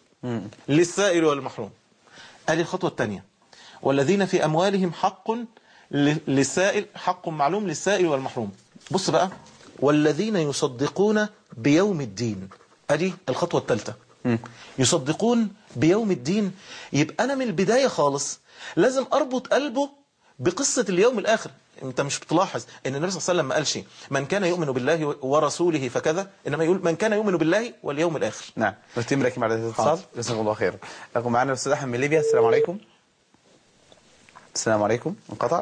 للسائل والمحروم ادي الخطوة الثانية والذين في أموالهم حق ل- للسائل حق معلوم للسائل والمحروم بص بقى والذين يصدقون بيوم الدين ادي الخطوة الثالثة يصدقون بيوم الدين يبقى أنا من البداية خالص لازم أربط قلبه بقصة اليوم الآخر انت مش بتلاحظ ان النبي صلى الله عليه وسلم ما قالش من كان يؤمن بالله ورسوله فكذا انما يقول من كان يؤمن بالله واليوم الاخر نعم نختم لك مع الاتصال حاضر. جزاكم الله خيرا لكم معنا الاستاذ احمد من ليبيا السلام عليكم السلام عليكم انقطع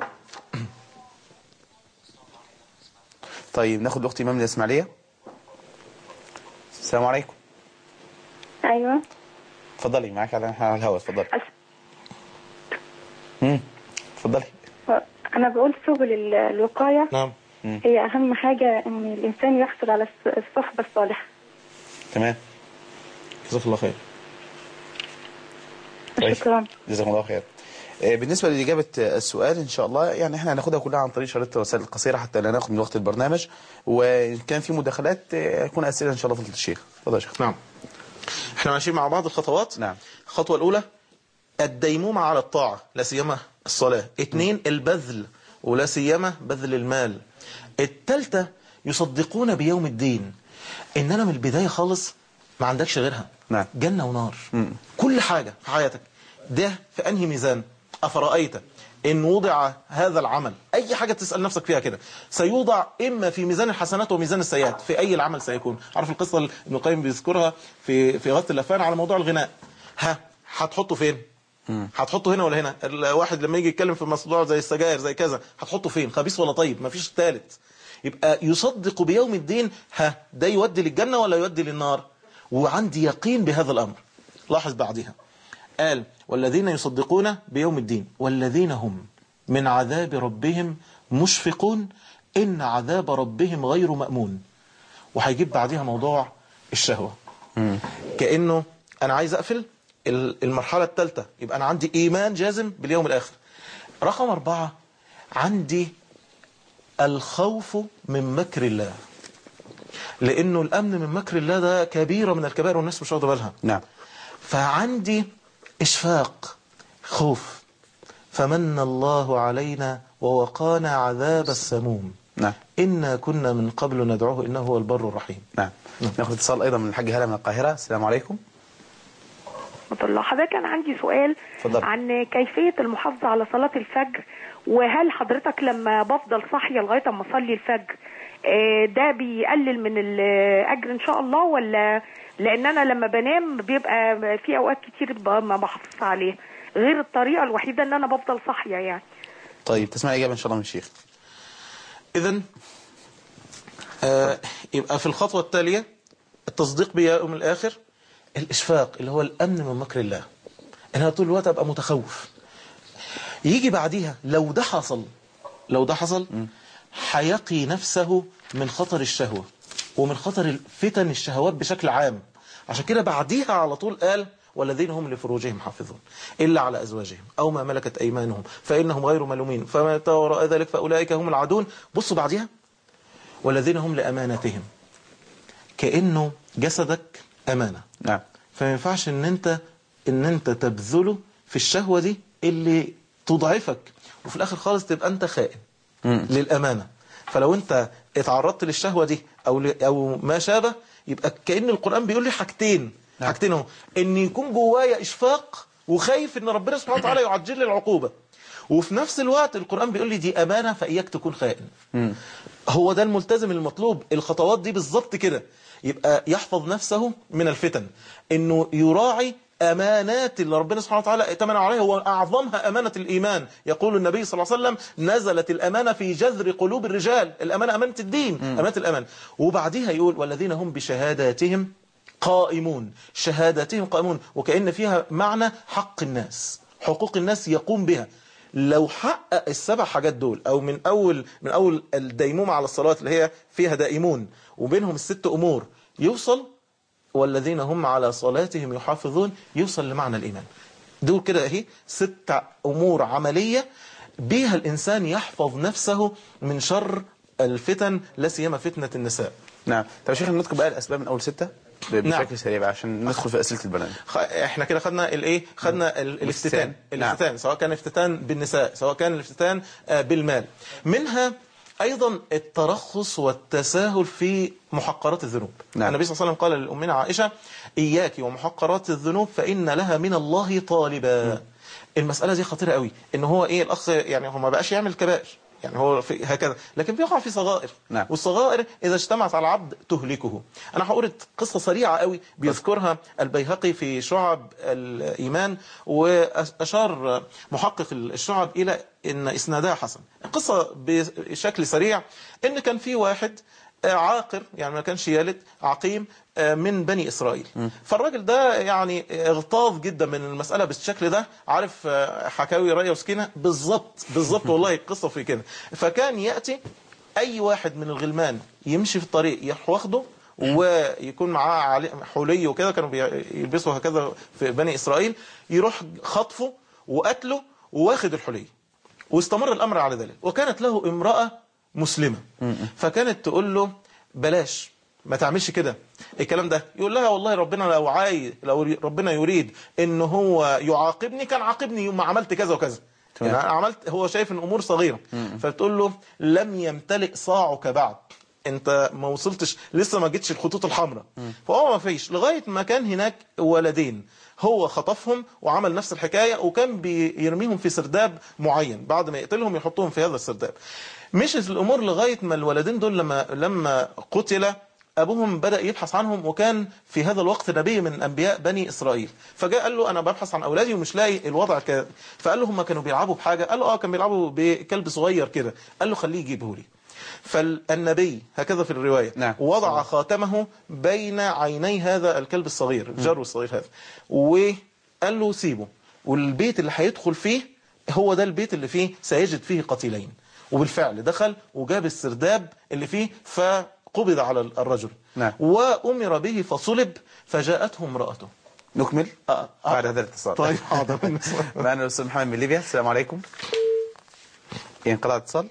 طيب ناخد الاخت امام من الاسماعيليه السلام عليكم ايوه اتفضلي معاك على احنا على الهواء اتفضلي أس- امم اتفضلي انا بقول سبل ال- الوقايه نعم هي اهم حاجه ان الانسان يحصل على الص- الصحبه الصالحه تمام جزاك الله خير طيب. شكرا جزاكم الله خير آه، بالنسبة لإجابة آه، السؤال إن شاء الله يعني إحنا هناخدها كلها عن طريق شريط الرسائل القصيرة حتى لا ناخد من وقت البرنامج وإن كان في مداخلات آه، يكون أسئلة إن شاء الله فضيلة الشيخ اتفضل يا شيخ نعم احنا ماشيين مع بعض الخطوات نعم. الخطوة الأولى الديمومة على الطاعة لا سيما الصلاة اثنين البذل ولا سيما بذل المال الثالثة يصدقون بيوم الدين ان انا من البداية خالص ما عندكش غيرها نعم. جنة ونار كل حاجة في حياتك ده في انهي ميزان افرأيت ان وضع هذا العمل اي حاجة تسأل نفسك فيها كده سيوضع اما في ميزان الحسنات وميزان السيئات في اي العمل سيكون عارف القصة اللي ابن القيم بيذكرها في في غاية الافان على موضوع الغناء ها هتحطه فين هتحطه هنا ولا هنا الواحد لما يجي يتكلم في موضوع زي السجاير زي كذا هتحطه فين خبيث ولا طيب مفيش ثالث يبقى يصدق بيوم الدين ها ده يودي للجنة ولا يودي للنار وعندي يقين بهذا الأمر لاحظ بعدها قال والذين يصدقون بيوم الدين والذين هم من عذاب ربهم مشفقون إن عذاب ربهم غير مأمون وهيجيب بعدها موضوع الشهوة كأنه أنا عايز أقفل ال- المرحلة الثالثة يبقى أنا عندي إيمان جازم باليوم الآخر رقم أربعة عندي الخوف من مكر الله لأنه الأمن من مكر الله ده كبيرة من الكبائر والناس مش واخده بالها نعم فعندي إشفاق خوف فمن الله علينا ووقانا عذاب السموم نعم إنا كنا من قبل ندعوه إنه هو البر الرحيم نعم ناخذ اتصال أيضا من الحاج هلا من القاهرة السلام عليكم ورحمة الله حضرتك أنا عندي سؤال اتفضل. عن كيفية المحافظة على صلاة الفجر وهل حضرتك لما بفضل صاحية لغاية ما أصلي الفجر آه، ده بيقلل من الأجر إن شاء الله ولا لأن أنا لما بنام بيبقى في أوقات كتير ب- ما بحافظش عليه غير الطريقة الوحيدة إن أنا بفضل صاحية يعني طيب تسمع إجابة إن شاء الله من الشيخ إذا آه يبقى في الخطوة التالية التصديق بيوم الآخر الإشفاق اللي هو الأمن من مكر الله أنا طول الوقت أبقى متخوف يجي بعديها لو ده حصل لو ده حصل هيقي نفسه من خطر الشهوة ومن خطر فتن الشهوات بشكل عام عشان كده بعديها على طول قال والذين هم لفروجهم حافظون إلا على أزواجهم أو ما ملكت أيمانهم فإنهم غير ملومين فما وراء ذلك فأولئك هم العادون بصوا بعديها والذين هم لأمانتهم كأنه جسدك أمانة نعم فما ينفعش ان انت ان انت تبذله في الشهوة دي اللي تضعفك وفي الاخر خالص تبقى انت خائن مم. للامانة فلو انت اتعرضت للشهوة دي او ل- او ما شابه يبقى كأن القرآن بيقول لي حاجتين نعم. حاجتين اهو ان يكون جوايا اشفاق وخايف ان ربنا سبحانه وتعالى يعجل لي العقوبة وفي نفس الوقت القرآن بيقول لي دي امانة فاياك تكون خائن هو ده الملتزم المطلوب الخطوات دي بالظبط كده يبقى يحفظ نفسه من الفتن انه يراعي امانات اللي ربنا سبحانه وتعالى ائتمن عليها هو اعظمها امانه الايمان يقول النبي صلى الله عليه وسلم نزلت الامانه في جذر قلوب الرجال الامانه امانه الدين امانه الامان وبعديها يقول والذين هم بشهاداتهم قائمون شهاداتهم قائمون وكأن فيها معنى حق الناس حقوق الناس يقوم بها لو حقق السبع حاجات دول او من اول من اول الديمومه على الصلاه اللي هي فيها دائمون وبينهم الست امور يوصل والذين هم على صلاتهم يحافظون يوصل لمعنى الايمان دول كده اهي ست امور عمليه بيها الانسان يحفظ نفسه من شر الفتن لا سيما فتنه النساء نعم طب يا شيخ نذكر بقى الأسباب من أول ستة ب- نعم. بشكل سريع بقى عشان ندخل في أسئلة البرنامج خ- احنا كده خدنا الايه خدنا ال- الافتتان نعم. الافتتان سواء كان افتتان بالنساء سواء كان الافتتان آه، بالمال منها ايضا الترخص والتساهل في محقرات الذنوب نعم. النبي صلى الله عليه وسلم قال للامنا عائشه اياك ومحقرات الذنوب فان لها من الله طالبا المساله دي خطيره قوي ان هو ايه الاخ يعني هو ما بقاش يعمل كبائر يعني هو في هكذا لكن بيقع في صغائر نعم. والصغائر إذا اجتمعت على العبد تهلكه أنا هقول قصة سريعة قوي بيذكرها البيهقي في شعب الإيمان وأشار محقق الشعب إلى أن إسنادها حسن القصة بشكل سريع أن كان في واحد عاقر يعني ما كانش يالد عقيم من بني إسرائيل فالراجل ده يعني اغتاظ جدا من المسألة بالشكل ده عارف حكاوي رأي وسكينة بالظبط بالظبط والله القصة في كده فكان يأتي أي واحد من الغلمان يمشي في الطريق يروح واخده ويكون معاه علي- حلي وكده كانوا بيلبسوا هكذا في بني إسرائيل يروح خطفه وقتله وواخد الحلي واستمر الأمر على ذلك وكانت له امرأة مسلمة فكانت تقول له بلاش ما تعملش كده الكلام ده يقول لها والله ربنا لو عايز لو ربنا يريد ان هو يعاقبني كان عاقبني يوم ما عملت كذا وكذا تمام. يعني أنا عملت هو شايف ان امور صغيره فبتقول له لم يمتلئ صاعك بعد انت ما وصلتش لسه ما جيتش الخطوط الحمراء فهو ما فيش لغايه ما كان هناك ولدين هو خطفهم وعمل نفس الحكايه وكان بيرميهم في سرداب معين بعد ما يقتلهم يحطهم في هذا السرداب مشت الامور لغايه ما الولدين دول لما لما قتل ابوهم بدا يبحث عنهم وكان في هذا الوقت نبي من انبياء بني اسرائيل فجاء قال له انا ببحث عن اولادي ومش لاقي الوضع كده فقال له هم كانوا بيلعبوا بحاجه قال له اه كانوا بيلعبوا بكلب صغير كده قال له خليه يجيبه لي فالنبي هكذا في الروايه نعم. وضع خاتمه بين عيني هذا الكلب الصغير الجرو الصغير هذا وقال له سيبه والبيت اللي هيدخل فيه هو ده البيت اللي فيه سيجد فيه قتيلين وبالفعل دخل وجاب السرداب اللي فيه فقبض على الرجل نعم. وأمر به فصلب فجاءته امرأته نكمل آه، آه. بعد هذا الاتصال طيب حاضر معنا الاستاذ محمد من ليبيا السلام عليكم انقطع اتصال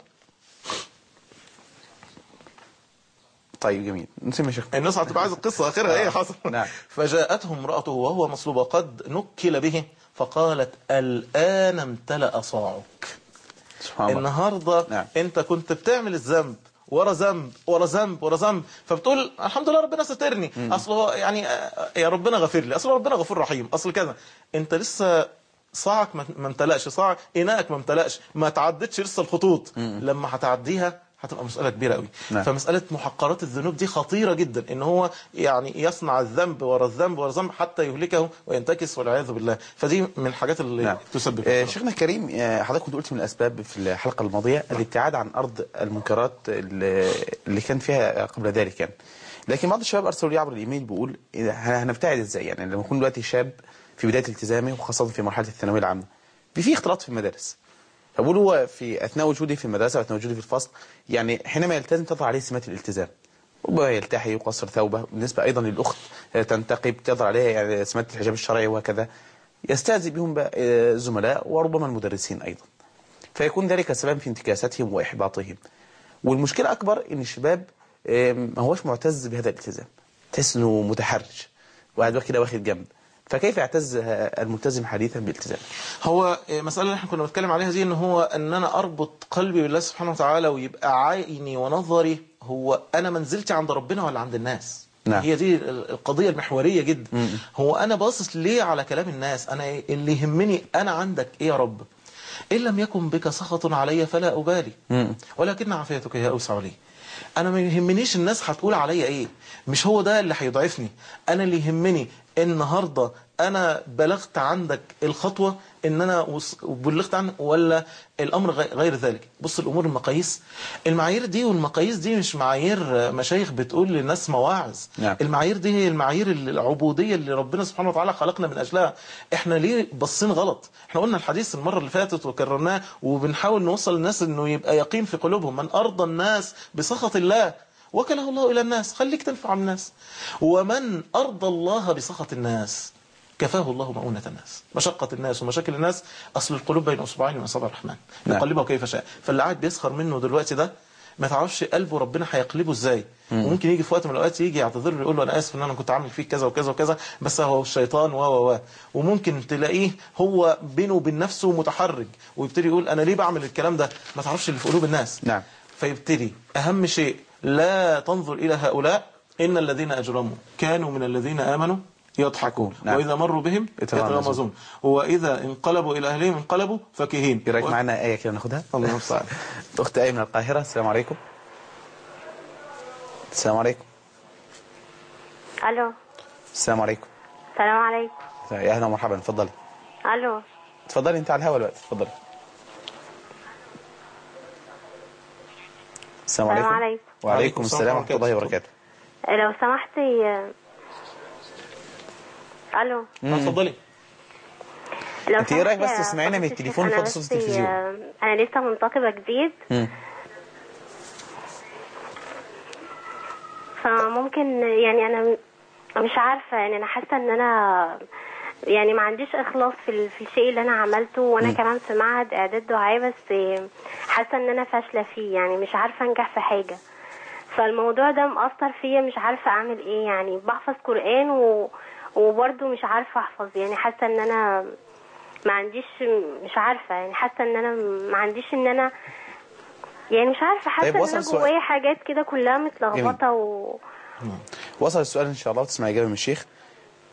طيب جميل نسمي شيخ الناس هتبقى عايزه القصه اخرها ايه حصل نعم. فجاءته امراته وهو مصلوب قد نكل به فقالت الان امتلأ صاعك سبحان الله النهارده نعم. انت كنت بتعمل الذنب ورا ذنب ورا ذنب ورا ذنب فبتقول الحمد لله ربنا سترني اصل هو يعني آه، يا ربنا غفر لي اصل ربنا غفور رحيم اصل كذا انت لسه صاعك ما ما امتلأش صاع اناءك ما امتلأش ما تعدتش لسه الخطوط لما هتعديها هتبقى مسألة كبيرة قوي نعم. فمسألة محقرات الذنوب دي خطيرة جدا ان هو يعني يصنع الذنب ورا الذنب ورا الذنب حتى يهلكه وينتكس والعياذ بالله فدي من الحاجات اللي نعم. تسبب آه، شيخنا الكريم آه، حضرتك كنت قلت من الاسباب في الحلقه الماضيه الابتعاد عن ارض المنكرات اللي اللي كان فيها قبل ذلك يعني لكن بعض الشباب ارسلوا لي عبر الايميل بيقول إذا هن- هنبتعد ازاي يعني لما يكون دلوقتي شاب في بدايه التزامه وخاصه في مرحله الثانويه العامه في اختلاط في المدارس فبقول هو في اثناء وجودي في المدرسه واثناء وجودي في الفصل يعني حينما يلتزم تظهر عليه سمات الالتزام ربما يلتحي يقصر ثوبه بالنسبه ايضا للاخت آه، تنتقب تظهر عليها يعني سمات الحجاب الشرعي وهكذا يستهزئ بهم بقى، آه، الزملاء وربما المدرسين ايضا فيكون ذلك سببا في انتكاساتهم واحباطهم والمشكله اكبر ان الشباب آه، ما هوش معتز بهذا الالتزام تحس انه متحرج وقاعد كده واخد جنب فكيف يعتز آه، الملتزم حديثا بالالتزام هو مسألة اللي احنا كنا بنتكلم عليها دي ان هو ان انا اربط قلبي بالله سبحانه وتعالى ويبقى عيني ونظري هو انا منزلتي عند ربنا ولا عند الناس نعم. هي دي القضية المحورية جدا هو انا باصص ليه على كلام الناس انا اللي يهمني انا عندك ايه يا رب ان لم يكن بك سخط علي فلا ابالي ولكن عافيتك هي اوسع لي انا ما يهمنيش الناس هتقول عليا ايه مش هو ده اللي هيضعفني انا اللي يهمني النهارده انا بلغت عندك الخطوه ان انا وص- بلغت عنك ولا الامر غي- غير ذلك بص الامور المقاييس المعايير دي والمقاييس دي مش معايير مشايخ بتقول للناس مواعظ نعم. المعايير دي هي المعايير العبوديه اللي ربنا سبحانه وتعالى خلقنا من اجلها احنا ليه باصين غلط احنا قلنا الحديث المره اللي فاتت وكررناه وبنحاول نوصل للناس انه يبقى يقين في قلوبهم من ارضى الناس بسخط الله وكله الله الى الناس خليك تنفع الناس ومن ارضى الله بسخط الناس كفاه الله مؤونة الناس مشقة الناس ومشاكل الناس أصل القلوب بين أصبعين من أصابع الرحمن نعم. يقلبها كيف شاء فاللي قاعد بيسخر منه دلوقتي ده ما تعرفش قلبه ربنا هيقلبه ازاي وممكن يجي في وقت من الاوقات يجي يعتذر له يقول له انا اسف ان انا كنت عامل فيك كذا وكذا وكذا بس هو الشيطان و و و وممكن تلاقيه هو بينه وبين نفسه متحرج ويبتدي يقول انا ليه بعمل الكلام ده ما تعرفش اللي في قلوب الناس نعم. فيبتدي اهم شيء لا تنظر الى هؤلاء ان الذين اجرموا كانوا من الذين امنوا يضحكون نعم. واذا مروا بهم يتغامزون. يتغامزون واذا انقلبوا الى اهلهم انقلبوا فكهين ايه رايك و- معنا ايه كده ناخدها الله المستعان اخت ايه من القاهره السلام عليكم السلام عليكم الو السلام عليكم السلام عليكم يا اهلا ومرحبا اتفضلي الو اتفضلي انت على الهواء الوقت اتفضلي السلام السلام عليكم عليكم. وعليكم السلام ورحمه الله وبركاته لو سمحتي آه، الو اتفضلي لو انت ايه رأيك سمحتي بس يا تسمعينا من فضيلة التليفون الشيخ، وتفضي أنا صوت بس، التلفزيون؟ آه، انا لسه منتقبه جديد مم. فممكن يعني انا مش عارفه يعني انا حاسه ان انا يعني ما عنديش اخلاص في ال- في الشيء اللي انا عملته وانا كمان في معهد اعداد دعاء بس حاسه ان انا فاشله فيه يعني مش عارفه انجح في حاجه فالموضوع ده مأثر فيا مش عارفه اعمل ايه يعني بحفظ قرآن و... وبرضه مش عارفه احفظ يعني حاسه ان انا ما عنديش مش عارفه يعني حاسه ان انا ما عنديش ان انا يعني مش عارفه حاسه طيب، ان وصل انا السؤال. جوايا حاجات كده كلها متلخبطه و... وصل السؤال ان شاء الله وتسمع اجابه من الشيخ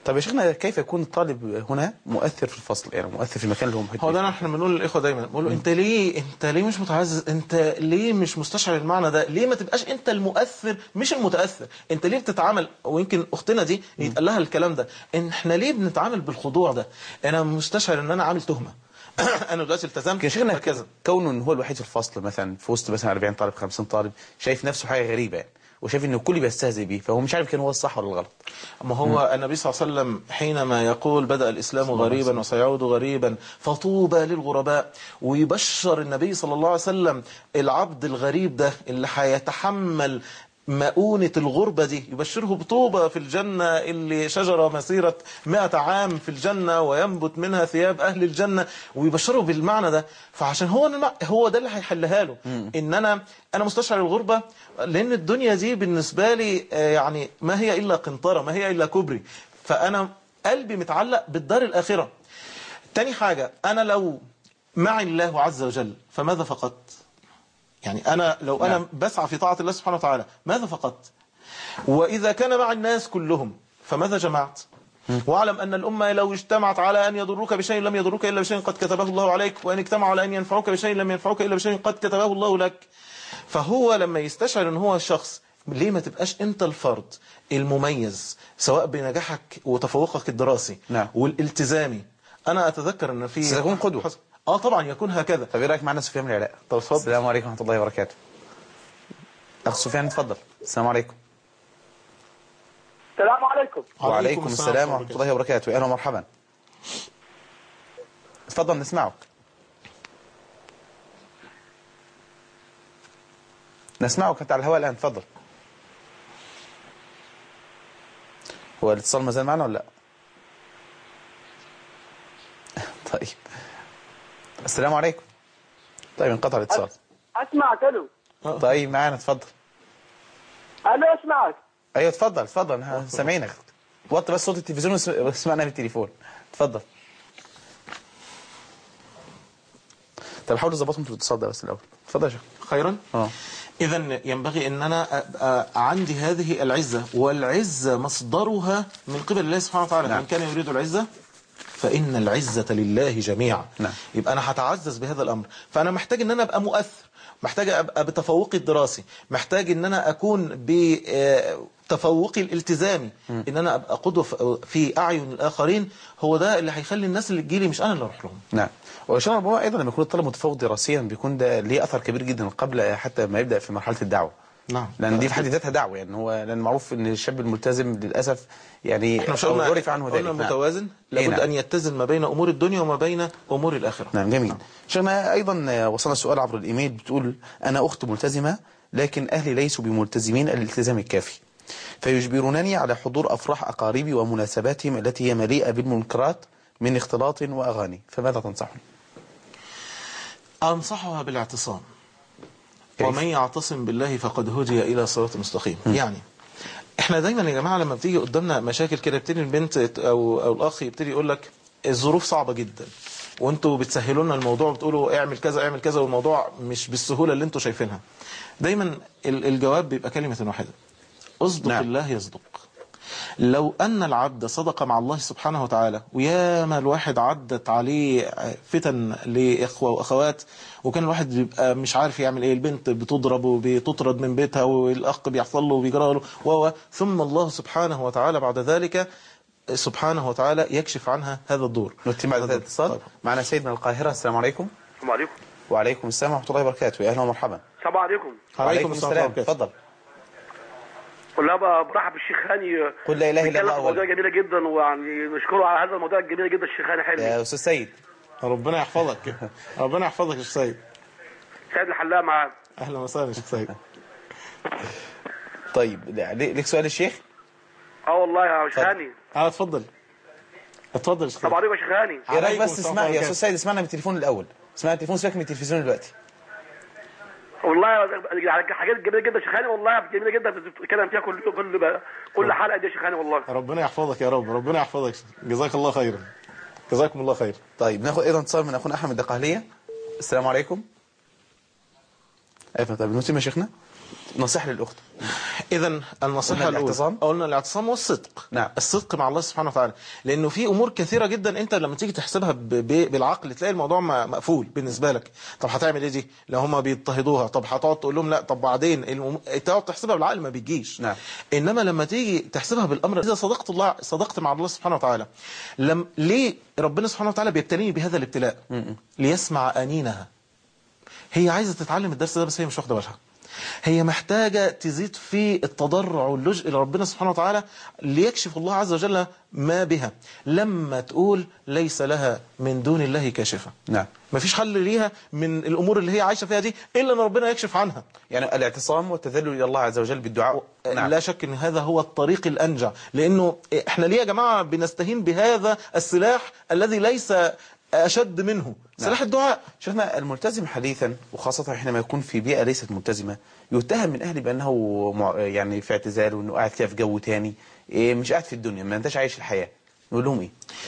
طب يا شيخنا كيف يكون الطالب هنا مؤثر في الفصل يعني مؤثر في المكان اللي هو محيط هو بيه؟ ده احنا بنقول للاخوه دايما بنقول له انت ليه انت ليه مش متعزز انت ليه مش مستشعر المعنى ده ليه ما تبقاش انت المؤثر مش المتاثر انت ليه بتتعامل ويمكن اختنا دي يتقال لها الكلام ده ان احنا ليه بنتعامل بالخضوع ده انا مستشعر ان انا عامل تهمه انا دلوقتي التزمت يا شيخنا فكذا كونه ان هو الوحيد في الفصل مثلا في وسط مثلا 40 طالب 50 طالب شايف نفسه حاجه غريبه يعني وشايف ان الكل بيستهزئ بيه فهو مش عارف كان هو الصح ولا الغلط ما هو النبي صلى الله عليه وسلم حينما يقول بدأ الإسلام غريبا وسيعود غريبا فطوبى للغرباء ويبشر النبي صلى الله عليه وسلم العبد الغريب ده اللي هيتحمل مؤونة الغربة دي يبشره بطوبة في الجنة اللي شجرة مسيرة مئة عام في الجنة وينبت منها ثياب أهل الجنة ويبشره بالمعنى ده فعشان هو الم- هو ده اللي هيحلها له إن أنا أنا مستشعر الغربة لأن الدنيا دي بالنسبة لي آه، يعني ما هي إلا قنطرة ما هي إلا كبري فأنا قلبي متعلق بالدار الآخرة تاني حاجة أنا لو معي الله عز وجل فماذا فقدت يعني أنا لو أنا نعم. بسعى في طاعة الله سبحانه وتعالى ماذا فقدت وإذا كان مع الناس كلهم فماذا جمعت واعلم أن الأمة لو اجتمعت على أن يضروك بشيء لم يضروك إلا بشيء قد كتبه الله عليك وإن اجتمعوا على أن ينفعوك بشيء لم ينفعوك إلا بشيء قد كتبه الله لك فهو لما يستشعر أن هو شخص ليه ما تبقاش أنت الفرد المميز سواء بنجاحك وتفوقك الدراسي نعم. والالتزامي أنا أتذكر أن في ستكون قدوة. حصل- اه طبعا يكون هكذا طب ايه رايك معنا سفيان من العراق طب اتفضل. السلام عليكم ورحمه الله وبركاته اخ سفيان اتفضل السلام عليكم السلام عليكم وعليكم السلام ورحمه الله وبركاته اهلا ومرحبا اتفضل نسمعك نسمعك انت على الهواء الان تفضل هو الاتصال ما زال معنا ولا لا طيب السلام عليكم طيب انقطع الاتصال اسمعك الو طيب معانا اتفضل الو اسمعك ايوه اتفضل اتفضل احنا سامعينك وطي بس صوت التلفزيون واسم- واسمعنا بالتليفون اتفضل طب حاولوا تظبطوا انتوا الاتصال ده بس الاول اتفضل يا شيخ خيرا اه إذا ينبغي أن أنا أبقى عندي هذه العزة والعزة مصدرها من قبل الله سبحانه وتعالى نعم. من كان يريد العزة فإن العزة لله جميعا نعم. يبقى أنا هتعزز بهذا الأمر فأنا محتاج أن أنا أبقى مؤثر محتاج أبقى بتفوقي الدراسي محتاج أن أنا أكون بتفوقي الالتزامي أن أنا أبقى قدوة في- في أعين الآخرين هو ده اللي هيخلي الناس اللي تجيلي مش أنا اللي أروح لهم نعم وشان ربما ايضا لما يكون الطالب متفوق دراسيا بيكون ده ليه اثر كبير جدا قبل حتى ما يبدا في مرحله الدعوه نعم لان دي في حد ذاتها دعوه يعني هو لان معروف ان الشاب الملتزم للاسف يعني احنا مش أو قلنا عرف عنه ذلك قلنا نعم. متوازن إيه لابد نعم. أن يتزن ما بين أمور الدنيا وما بين أمور الآخرة نعم جميل شيخنا ايضا وصلنا سؤال عبر الايميل بتقول انا اخت ملتزمه لكن اهلي ليسوا بملتزمين الالتزام الكافي فيجبرونني على حضور افراح اقاربي ومناسباتهم التي هي مليئه بالمنكرات من اختلاط واغاني فماذا تنصحني أنصحها بالاعتصام كيف؟ ومن يعتصم بالله فقد هدي إلى صراط مستقيم يعني احنا دايما يا جماعة لما بتيجي قدامنا مشاكل كده يبتدي البنت أو, أو الأخ يبتدي يقول لك الظروف صعبة جدا وانتوا بتسهلوا لنا الموضوع بتقولوا اعمل كذا اعمل كذا والموضوع مش بالسهولة اللي انتوا شايفينها دايما ال- الجواب بيبقى كلمة واحدة اصدق نعم. نعم. الله يصدق لو أن العبد صدق مع الله سبحانه وتعالى وياما الواحد عدت عليه فتن لإخوة وأخوات وكان الواحد بيبقى مش عارف يعمل إيه البنت بتضرب وبتطرد من بيتها والأخ بيحصل له وبيجرى له و ثم الله سبحانه وتعالى بعد ذلك سبحانه وتعالى يكشف عنها هذا الدور نتم بعد هذا الاتصال طيب. معنا سيدنا القاهره السلام عليكم السلام عليكم وعليكم السلام ورحمه الله وبركاته يا اهلا ومرحبا السلام عليكم عليكم السلام ورحمة الله تفضل والله بقى برحب بالشيخ هاني قل لا اله الا بيتكلم الله في مواضيع أولا. جميله جدا ويعني نشكره على هذا الموضوع الجميل جدا الشيخ هاني حلمي يا استاذ سيد ربنا يحفظك ربنا يحفظك يا شيخ سيد سيد الحلاق معاه أهلا وسهلا يا شيخ سيد طيب لا- ليك سؤال الشيخ اه والله يا شيخ هاني اه اتفضل اتفضل يا شيخ السلام سيد عليكم يا شيخ هاني ايه رايك عليكم بس السلام اسمع يا ورحمة استاذ سيد اسمعنا من التليفون الاول اسمعنا التليفون سيبك من التلفزيون دلوقتي والله حاجات جميله جدا يا شيخ هاني والله جميله جدا بتتكلم فيها كل كل كل حلقه دي يا شيخ هاني والله ربنا يحفظك يا رب ربنا يحفظك جزاك الله خيرا جزاكم الله خير طيب ناخد ايضا اتصال من اخونا احمد الدقهليه السلام عليكم ايوه طيب نتم يا شيخنا نصيحه للاخت اذا النصيحه قلنا الاولى الاعتصام؟ قلنا الاعتصام والصدق نعم. الصدق مع الله سبحانه وتعالى لانه في امور كثيره جدا انت لما تيجي تحسبها ب- ب- بالعقل تلاقي الموضوع م- مقفول بالنسبه لك طب هتعمل ايه دي لو هم بيضطهدوها طب هتقعد تقول لهم لا طب بعدين الأم- تقعد تحسبها بالعقل ما بيجيش نعم. انما لما تيجي تحسبها بالامر اذا صدقت الله صدقت مع الله سبحانه وتعالى لم ليه ربنا سبحانه وتعالى بيبتليني بهذا الابتلاء ليسمع انينها هي عايزه تتعلم الدرس ده بس هي مش واخده بالها هي محتاجة تزيد في التضرع واللجء إلى ربنا سبحانه وتعالى ليكشف الله عز وجل ما بها لما تقول ليس لها من دون الله كاشفة نعم مفيش حل ليها من الأمور اللي هي عايشة فيها دي إلا أن ربنا يكشف عنها يعني الاعتصام والتذلل الى الله عز وجل بالدعاء نعم. لا شك ان هذا هو الطريق الانجع لانه احنا ليه يا جماعه بنستهين بهذا السلاح الذي ليس اشد منه سلاح الدعاء شيخنا الملتزم حديثا وخاصة حينما يكون في بيئة ليست ملتزمة يتهم من أهله بأنه مع- يعني في اعتزال وأنه قاعد كده في جو تاني إيه مش قاعد في الدنيا ما أنتش عايش الحياة نقول لهم إيه؟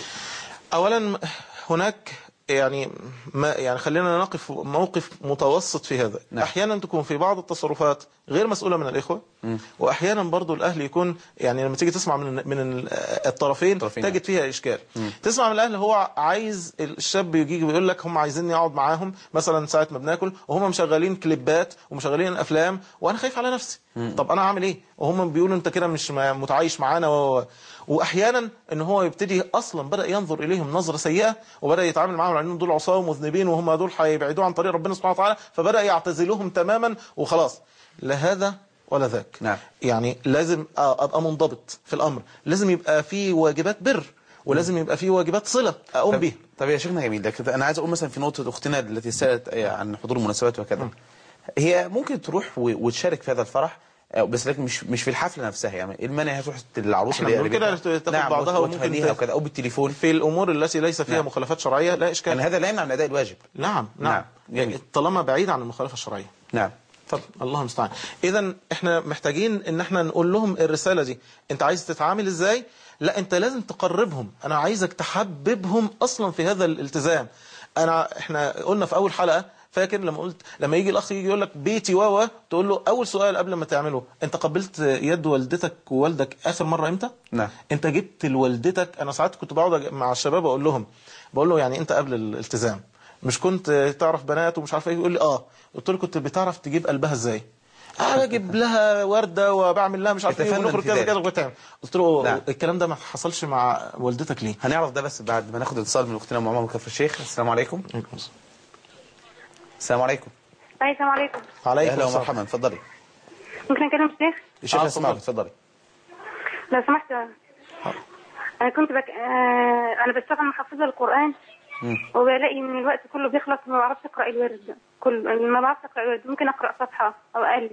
اولا هناك يعني ما يعني خلينا نقف موقف متوسط في هذا نعم. احيانا تكون في بعض التصرفات غير مسؤوله من الاخوه واحيانا برضو الاهل يكون يعني لما تيجي تسمع من من الطرفين الطرفين، تجد فيها اشكال تسمع من الاهل هو عايز الشاب يجي ويقول لك هم عايزيني اقعد معاهم مثلا ساعه ما بناكل وهم مشغلين كليبات ومشغلين افلام وانا خايف على نفسي طب انا اعمل ايه وهم بيقولوا انت كده مش م- متعايش معانا و... و- واحيانا ان هو يبتدي اصلا بدا ينظر اليهم نظره سيئه وبدا يتعامل معاهم على انهم دول عصاه ومذنبين وهم دول هيبعدوه عن طريق ربنا سبحانه وتعالى فبدا يعتزلهم تماما وخلاص لا هذا ولا ذاك نعم. يعني لازم ابقى منضبط في الامر لازم يبقى في واجبات بر ولازم يبقى في واجبات صله اقوم طب, بيها طب يا شيخنا جميل لكن أنا عايز أقول مثلا في نقطة أختنا التي سألت عن حضور المناسبات وكذا هي ممكن تروح و- وتشارك في هذا الفرح آه، بس لكن مش مش في الحفله نفسها يعني ايه المانع هي تروح للعروسه احنا اللي هي بنقول كده قريبتها؟ تاخد نعم بعضها وت- وممكن وتهنيها ت- وكذا او بالتليفون في الامور التي ليس فيها نعم. مخالفات شرعيه لا اشكال يعني هذا لا يمنع من اداء الواجب نعم نعم, نعم. جميل. طالما بعيد عن المخالفه الشرعيه نعم طب الله المستعان اذا احنا محتاجين ان احنا نقول لهم الرساله دي انت عايز تتعامل ازاي لا انت لازم تقربهم انا عايزك تحببهم اصلا في هذا الالتزام انا احنا قلنا في اول حلقه فاكر لما قلت لما يجي الاخ يجي يقول لك بيتي واوا تقول له اول سؤال قبل ما تعمله انت قبلت يد والدتك ووالدك اخر مره امتى نعم. انت جبت لوالدتك انا ساعات كنت بقعد مع الشباب اقول لهم بقول له يعني انت قبل الالتزام مش كنت تعرف بنات ومش عارف ايه يقول لي اه قلت له كنت بتعرف تجيب قلبها ازاي انا اجيب لها ورده وبعمل لها مش عارف ايه يتفنن ونخرج في كذا ذلك. كذا وبتعمل قلت له نعم. الكلام ده ما حصلش مع والدتك ليه هنعرف ده بس بعد ما ناخد اتصال من اختنا ام عمر كفر الشيخ السلام عليكم السلام عليكم أي السلام عليكم عليكم اهلا السلام. ومرحبا اتفضلي ممكن أكلم الشيخ الشيخ آه، يسمعك اتفضل. اتفضلي لو سمحت أنا كنت بك... آه... أنا بشتغل محفظة القرآن مم. وبلاقي ان الوقت كله بيخلص ما بعرفش اقرا الورد كل ما بعرفش اقرا الورد ممكن اقرا صفحه او اقل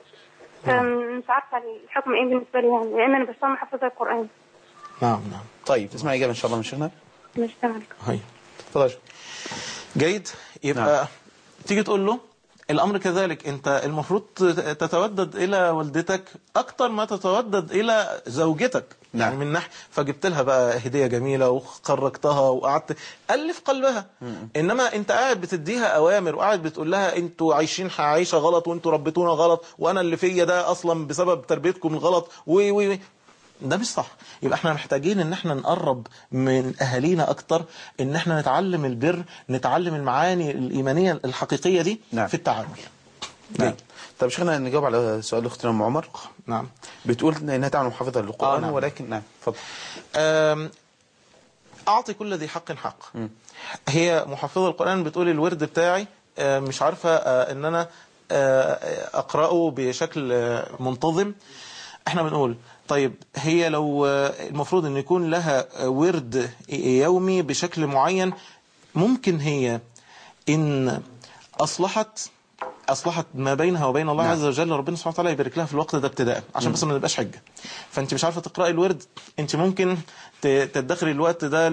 فمش عارفه الحكم ايه بالنسبه لي يعني لان انا بشتغل محفظه القران نعم نعم طيب تسمع اجابه ان شاء الله من شيخنا مش تمام هي اتفضل يا شيخ. جيد يبقى نعم. نعم. تيجي تقول له الامر كذلك انت المفروض تتودد الى والدتك اكتر ما تتودد الى زوجتك نعم. يعني من ناحيه فجبت لها بقى هديه جميله وخرجتها وقعدت الف قلبها انما انت قاعد بتديها اوامر وقاعد بتقول لها انتوا عايشين عايشه غلط وانتوا ربيتونا غلط وانا اللي فيا ده اصلا بسبب تربيتكم الغلط و و و ده مش صح يبقى احنا محتاجين ان احنا نقرب من اهالينا اكتر ان احنا نتعلم البر نتعلم المعاني الايمانيه الحقيقيه دي نعم. في التعامل نعم طب شيخنا نجاوب على سؤال اختنا ام عمر نعم بتقول انها تعمل محافظه للقران آه، نعم. ولكن نعم اتفضل أم، أعطي كل ذي حق حق هي محفظة القرآن بتقول الورد بتاعي آه، مش عارفة آه، إن أنا آه، أقرأه بشكل آه، منتظم احنا بنقول طيب هي لو آه، المفروض ان يكون لها آه، ورد يومي بشكل معين ممكن هي ان اصلحت اصلحت ما بينها وبين الله نعم. عز وجل ربنا سبحانه وتعالى يبارك لها في الوقت ده ابتداء عشان بس ما نبقاش حجه فانت مش عارفه تقراي الورد انت ممكن ت- تدخري الوقت ده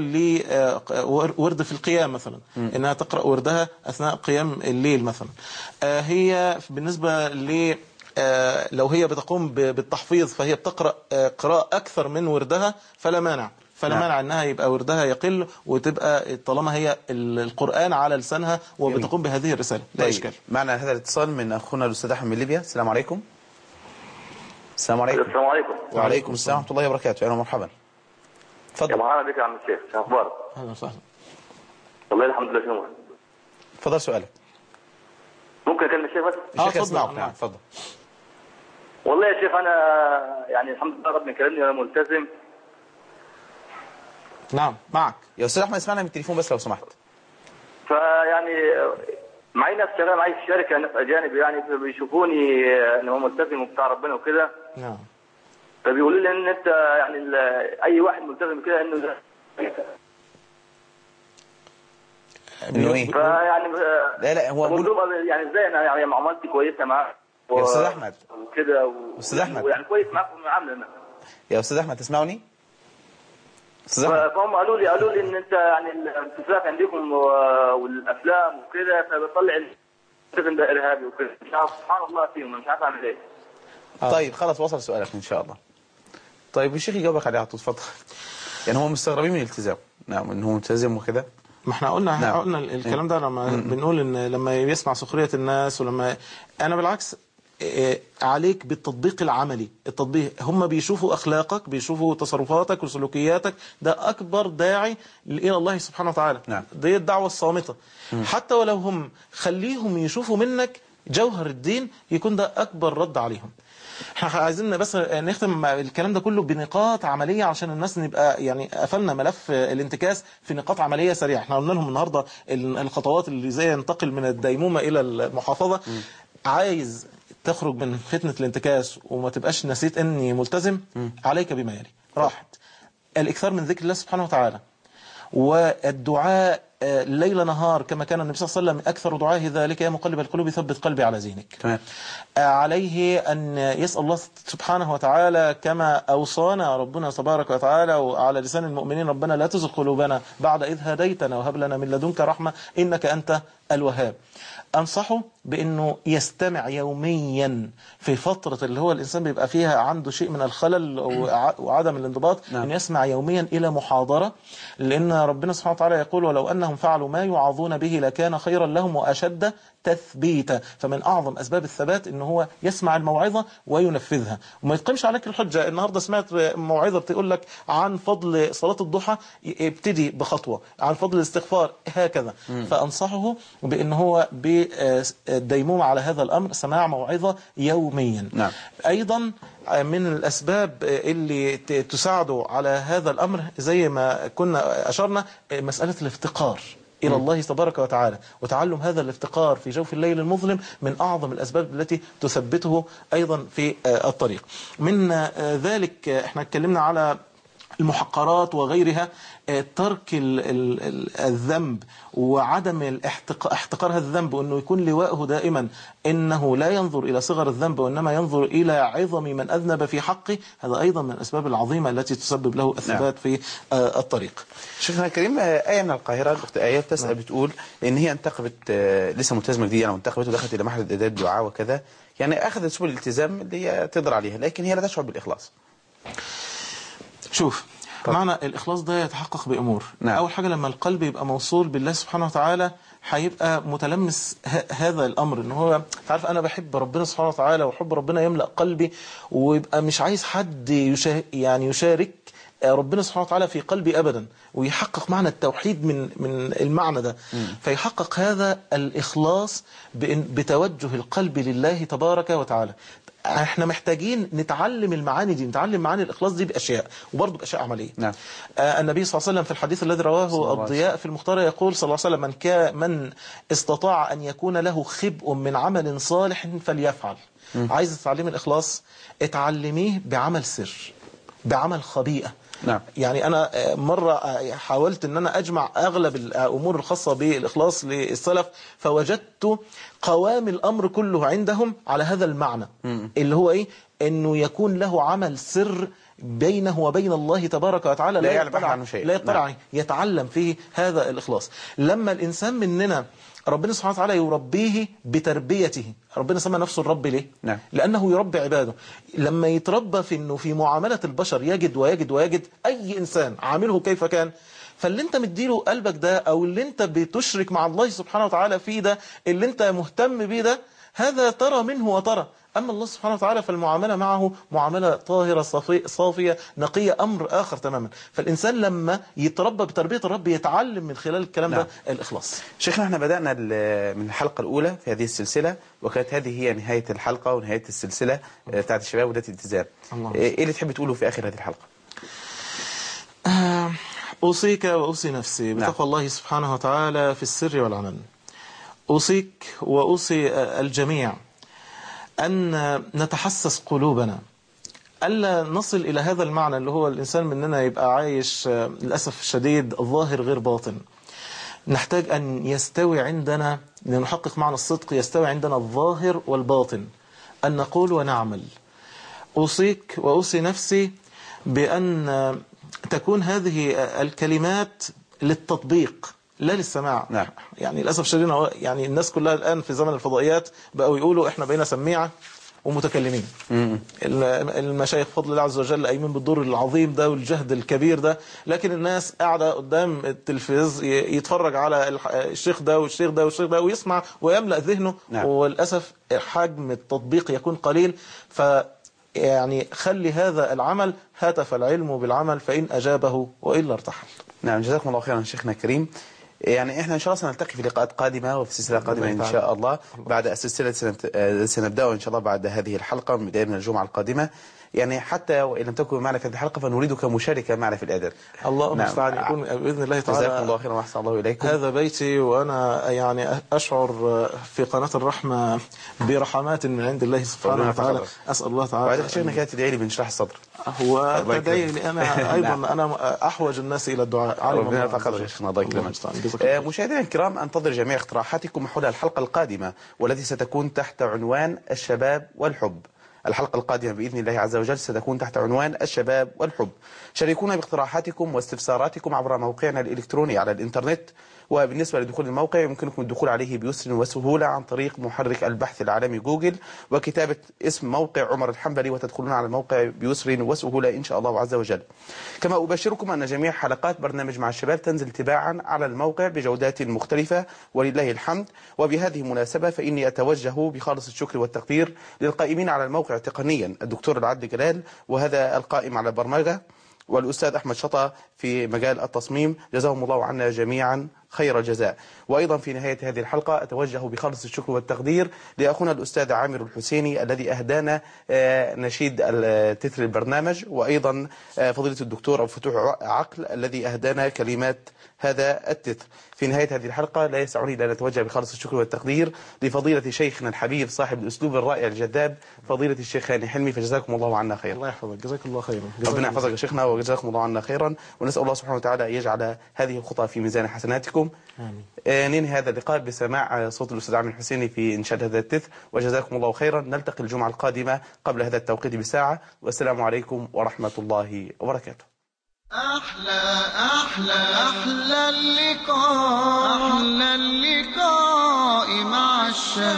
لورد في القيام مثلا انها تقرا وردها اثناء قيام الليل مثلا آه، هي بالنسبه ل آه، لو هي بتقوم ب- بالتحفيظ فهي بتقرا آه، قراءه اكثر من وردها فلا مانع فلا نعم. مانع انها يبقى وردها يقل وتبقى طالما هي ال- القران على لسانها وبتقوم بهذه الرساله لا طيب، اشكال معنا هذا الاتصال من اخونا الاستاذ احمد من ليبيا السلام عليكم السلام عليكم السلام عليكم وعليكم السلام ورحمة الله وبركاته أهلا ومرحبا يا تفضل مرحبا بك يا عم الشيخ شو اخبارك؟ اهلا وسهلا والله الحمد لله شنو تفضل سؤالك ممكن اكلم الشيخ بس؟ آه، الشيخ تفضل. يسمعك نعم تفضل والله يا شيخ انا يعني الحمد لله ربنا كرمني انا ملتزم نعم معك يا أستاذ أحمد اسمعنا من التليفون بس لو سمحت فيعني معي ناس شغال معي في الشركه ناس اجانب يعني بيشوفوني ان هو ملتزم وبتاع ربنا وكده نعم فبيقولوا لي ان انت يعني ال- اي واحد ملتزم كده انه إنه إيه فيعني لا لا هو بقول بقول لهم يعني ازاي انا يعني معاملتي كويسه معاه يا أستاذ أحمد. وكده و... أستاذ أحمد. ويعني كويس معاكم في المعامله أنا. يا أستاذ أحمد تسمعني أستاذ أحمد فهم قالوا لي قالوا لي ان انت يعني المسلسلات عندكم و- والافلام وكده فبطلع الفيلم ده ارهابي وكده مش عارف سبحان الله فيهم مش عارف اعمل ايه طيب خلاص وصل سؤالك إن شاء الله طيب الشيخ يجاوبك عليه على طول اتفضل يعني هم مستغربين من الالتزام نعم إن هو ملتزم وكده ما احنا قلنا نعم. قلنا الكلام ده لما بنقول ان لما يسمع سخريه الناس ولما انا بالعكس إيه، عليك بالتطبيق العملي التطبيق هم بيشوفوا اخلاقك بيشوفوا تصرفاتك وسلوكياتك ده اكبر داعي الى الله سبحانه وتعالى نعم. دي الدعوه الصامته حتى ولو هم خليهم يشوفوا منك جوهر الدين يكون ده اكبر رد عليهم احنا عايزين بس نختم الكلام ده كله بنقاط عمليه عشان الناس نبقى يعني قفلنا ملف الانتكاس في نقاط عمليه سريعه احنا قلنا لهم النهارده ال- الخطوات اللي زي ينتقل من الديمومه الى المحافظه عايز تخرج من فتنه الانتكاس وما تبقاش نسيت اني ملتزم عليك بما يلي راحت الاكثار من ذكر الله سبحانه وتعالى والدعاء آه، ليل نهار كما كان النبي صلى الله عليه وسلم أكثر دعائه ذلك يا مقلب القلوب ثبت قلبي على دينك تمام آه، عليه أن يسأل الله سبحانه وتعالى كما أوصانا ربنا تبارك وتعالى وعلى لسان المؤمنين ربنا لا تزغ قلوبنا بعد إذ هديتنا وهب لنا من لدنك رحمة إنك أنت الوهاب أنصحه بأنه يستمع يوميا في فترة اللي هو الإنسان بيبقى فيها عنده شيء من الخلل وع- وعدم الانضباط نعم. أن يسمع يوميا إلى محاضرة لأن ربنا سبحانه وتعالى يقول ولو أنهم فعلوا ما يوعظون به لكان خيرا لهم وأشد تثبيتا فمن أعظم أسباب الثبات أنه هو يسمع الموعظة وينفذها وما يتقمش عليك الحجة النهاردة سمعت موعظة بتقول لك عن فضل صلاة الضحى ابتدي بخطوة عن فضل الاستغفار هكذا فأنصحه بأن هو بالديمومة على هذا الأمر سماع موعظة يوميا نعم. أيضا من الأسباب اللي ت- تساعده على هذا الأمر زي ما كنا أشرنا مسألة الافتقار إلى الله تبارك وتعالى وتعلم هذا الافتقار في جوف الليل المظلم من أعظم الأسباب التي تثبته أيضا في آه، الطريق من آه، ذلك آه، احنا اتكلمنا على المحقرات وغيرها آه، ترك ال ال ال الذنب وعدم الاحتق- احتقار هذا الذنب وانه يكون لواءه دائما انه لا ينظر الى صغر الذنب وانما ينظر الى عظم من اذنب في حقه هذا ايضا من الاسباب العظيمه التي تسبب له الثبات في آه، الطريق. شيخنا الكريم آه، آية من القاهرة الأخت آية بتسأل بتقول إن هي انتقبت آه، لسه ملتزمة جديدة يعني وانتقبت ودخلت إلى محل إعداد دعاء وكذا يعني أخذت سبل الالتزام اللي هي تقدر عليها لكن هي لا تشعر بالإخلاص شوف معنى الإخلاص ده يتحقق بأمور نعم. أول حاجة لما القلب يبقى موصول بالله سبحانه وتعالى هيبقى متلمس ه- هذا الأمر إن هو تعرف أنا بحب ربنا سبحانه وتعالى وحب ربنا يملأ قلبي ويبقى مش عايز حد يشا يعني يشارك ربنا سبحانه وتعالى في قلبي أبدا ويحقق معنى التوحيد من من المعنى ده فيحقق هذا الإخلاص بإن بتوجه القلب لله تبارك وتعالى احنا محتاجين نتعلم المعاني دي نتعلم معاني الإخلاص دي بأشياء وبرضه بأشياء عملية نعم. آه النبي صلى الله عليه وسلم في الحديث الذي الله رواه عليه الضياء في المختار يقول صلى الله عليه وسلم من, كا من استطاع أن يكون له خبء من عمل صالح فليفعل عايز تتعلمي الإخلاص اتعلميه بعمل سر بعمل خبيئة نعم. يعني أنا آه، مرة آه، حاولت أن أنا أجمع أغلب الأمور الخاصة بالإخلاص للسلف فوجدت قوام الأمر كله عندهم على هذا المعنى اللي هو إيه أنه يكون له عمل سر بينه وبين الله تبارك وتعالى لا يعلم يطلع- أحد عنه شيء. لا يطلع نعم. عليه يتعلم فيه هذا الإخلاص لما الإنسان مننا ربنا سبحانه وتعالى يربيه بتربيته ربنا سمى نفسه الرب ليه نعم. لأنه يربي عباده لما يتربى في أنه في معاملة البشر يجد ويجد ويجد أي إنسان عامله كيف كان فاللي انت مديله قلبك ده او اللي انت بتشرك مع الله سبحانه وتعالى فيه ده اللي انت مهتم بيه ده هذا ترى منه وترى أما الله سبحانه وتعالى فالمعاملة معه معاملة طاهرة صافية, صافية نقية أمر آخر تماما فالإنسان لما يتربى بتربية الرب يتعلم من خلال الكلام نعم. ده الإخلاص شيخنا احنا بدأنا ال- من الحلقة الأولى في هذه السلسلة وكانت هذه هي نهاية الحلقة ونهاية السلسلة آه، بتاعت الشباب وذات الالتزام الله. آه، ايه اللي تحب تقوله في آخر هذه الحلقة؟ آه، أوصيك وأوصي نفسي بتقوى الله سبحانه وتعالى في السر والعلن أوصيك وأوصي آه، الجميع أن نتحسس قلوبنا ألا نصل إلى هذا المعنى اللي هو الإنسان مننا يبقى عايش آه، للأسف الشديد ظاهر غير باطن نحتاج أن يستوي عندنا لنحقق معنى الصدق يستوي عندنا الظاهر والباطن أن نقول ونعمل أوصيك وأوصي نفسي بأن تكون هذه الكلمات للتطبيق لا للسماع نعم. يعني للأسف الشديد هو- يعني الناس كلها الآن في زمن الفضائيات بقوا يقولوا إحنا بقينا سميعة ومتكلمين ال- المشايخ بفضل الله عز وجل قايمين بالدور العظيم ده والجهد الكبير ده لكن الناس قاعدة قدام التلفزيون ي- يتفرج على الح- الشيخ ده والشيخ ده والشيخ ده ويسمع ويملأ ذهنه نعم. وللأسف حجم التطبيق يكون قليل ف يعني خلي هذا العمل هتف العلم بالعمل فإن أجابه وإلا ارتحل نعم جزاكم الله خيرا شيخنا الكريم يعني احنا ان شاء الله سنلتقي في لقاءات قادمه وفي سلسله قادمه ان شاء الله بعد السلسله سنت- آه، سنبداها ان شاء الله بعد هذه الحلقه من بدايه من الجمعه القادمه يعني حتى وان لم تكن معنا في هذه الحلقه فنريدك مشاركه معنا في الاعداد الله نعم. المستعان يكون بإذن الله جزاكم الله تعالى خيرا واحسن الله اليكم هذا بيتي وأنا يعني أشعر في قناة الرحمة برحمات من عند الله سبحانه ربنا وتعالى يحفظك. أسأل الله وبعدين تعالى شيخنا كانت تدعي لي بانشراح الصدر هو الله تدعي يكرمك. لي أنا أيضا نعم. أنا أحوج الناس إلى الدعاء علم ربنا الله يرفع عز قدرك وجل. يا شيخنا الله يكرمك المستعان. جزاك آه، الله. مشاهدينا الكرام انتظر جميع اقتراحاتكم حول الحلقة القادمة والتي ستكون تحت عنوان الشباب والحب الحلقة القادمة بإذن الله عز وجل ستكون تحت عنوان الشباب والحب شاركونا باقتراحاتكم واستفساراتكم عبر موقعنا الإلكتروني على الإنترنت وبالنسبة لدخول الموقع يمكنكم الدخول عليه بيسر وسهولة عن طريق محرك البحث العالمي جوجل وكتابة اسم موقع عمر الحنبلي وتدخلون على الموقع بيسر وسهولة إن شاء الله عز وجل كما أبشركم أن جميع حلقات برنامج مع الشباب تنزل تباعا على الموقع بجودات مختلفة ولله الحمد وبهذه المناسبة فإني أتوجه بخالص الشكر والتقدير للقائمين على الموقع تقنيا الدكتور العدل جلال وهذا القائم على البرمجة والأستاذ أحمد شطة في مجال التصميم جزاهم الله عنا جميعا خير الجزاء وأيضا في نهاية هذه الحلقة أتوجه بخالص الشكر والتقدير لأخونا الأستاذ عامر الحسيني الذي أهدانا آه، نشيد ال- تتر البرنامج وأيضا آه، فضيلة الدكتور أبو فتوح عقل الذي أهدانا كلمات هذا التتر في نهاية هذه الحلقة لا يسعني إلا أن أتوجه بخالص الشكر والتقدير لفضيلة شيخنا الحبيب صاحب الأسلوب الرائع الجذاب فضيلة الشيخ هاني حلمي فجزاكم الله عنا خيرا الله يحفظك جزاك الله خيرا جزاك ربنا الله يحفظك يا شيخنا وجزاكم الله عنا خيرا ونسأل الله سبحانه وتعالى أن يجعل هذه الخطى في ميزان حسناتكم آمين. آه، ننهي هذا اللقاء بسماع آه، صوت الأستاذ عامر الحسيني في إنشاد هذا التث وجزاكم الله خيرا نلتقي الجمعة القادمة قبل هذا التوقيت بساعة والسلام عليكم ورحمة الله وبركاته أحلى أحلى أحلى اللقاء أحلى اللقاء مع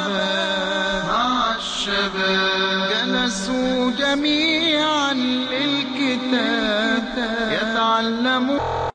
الشباب مع الشباب جلسوا جميعا للكتاب يتعلمون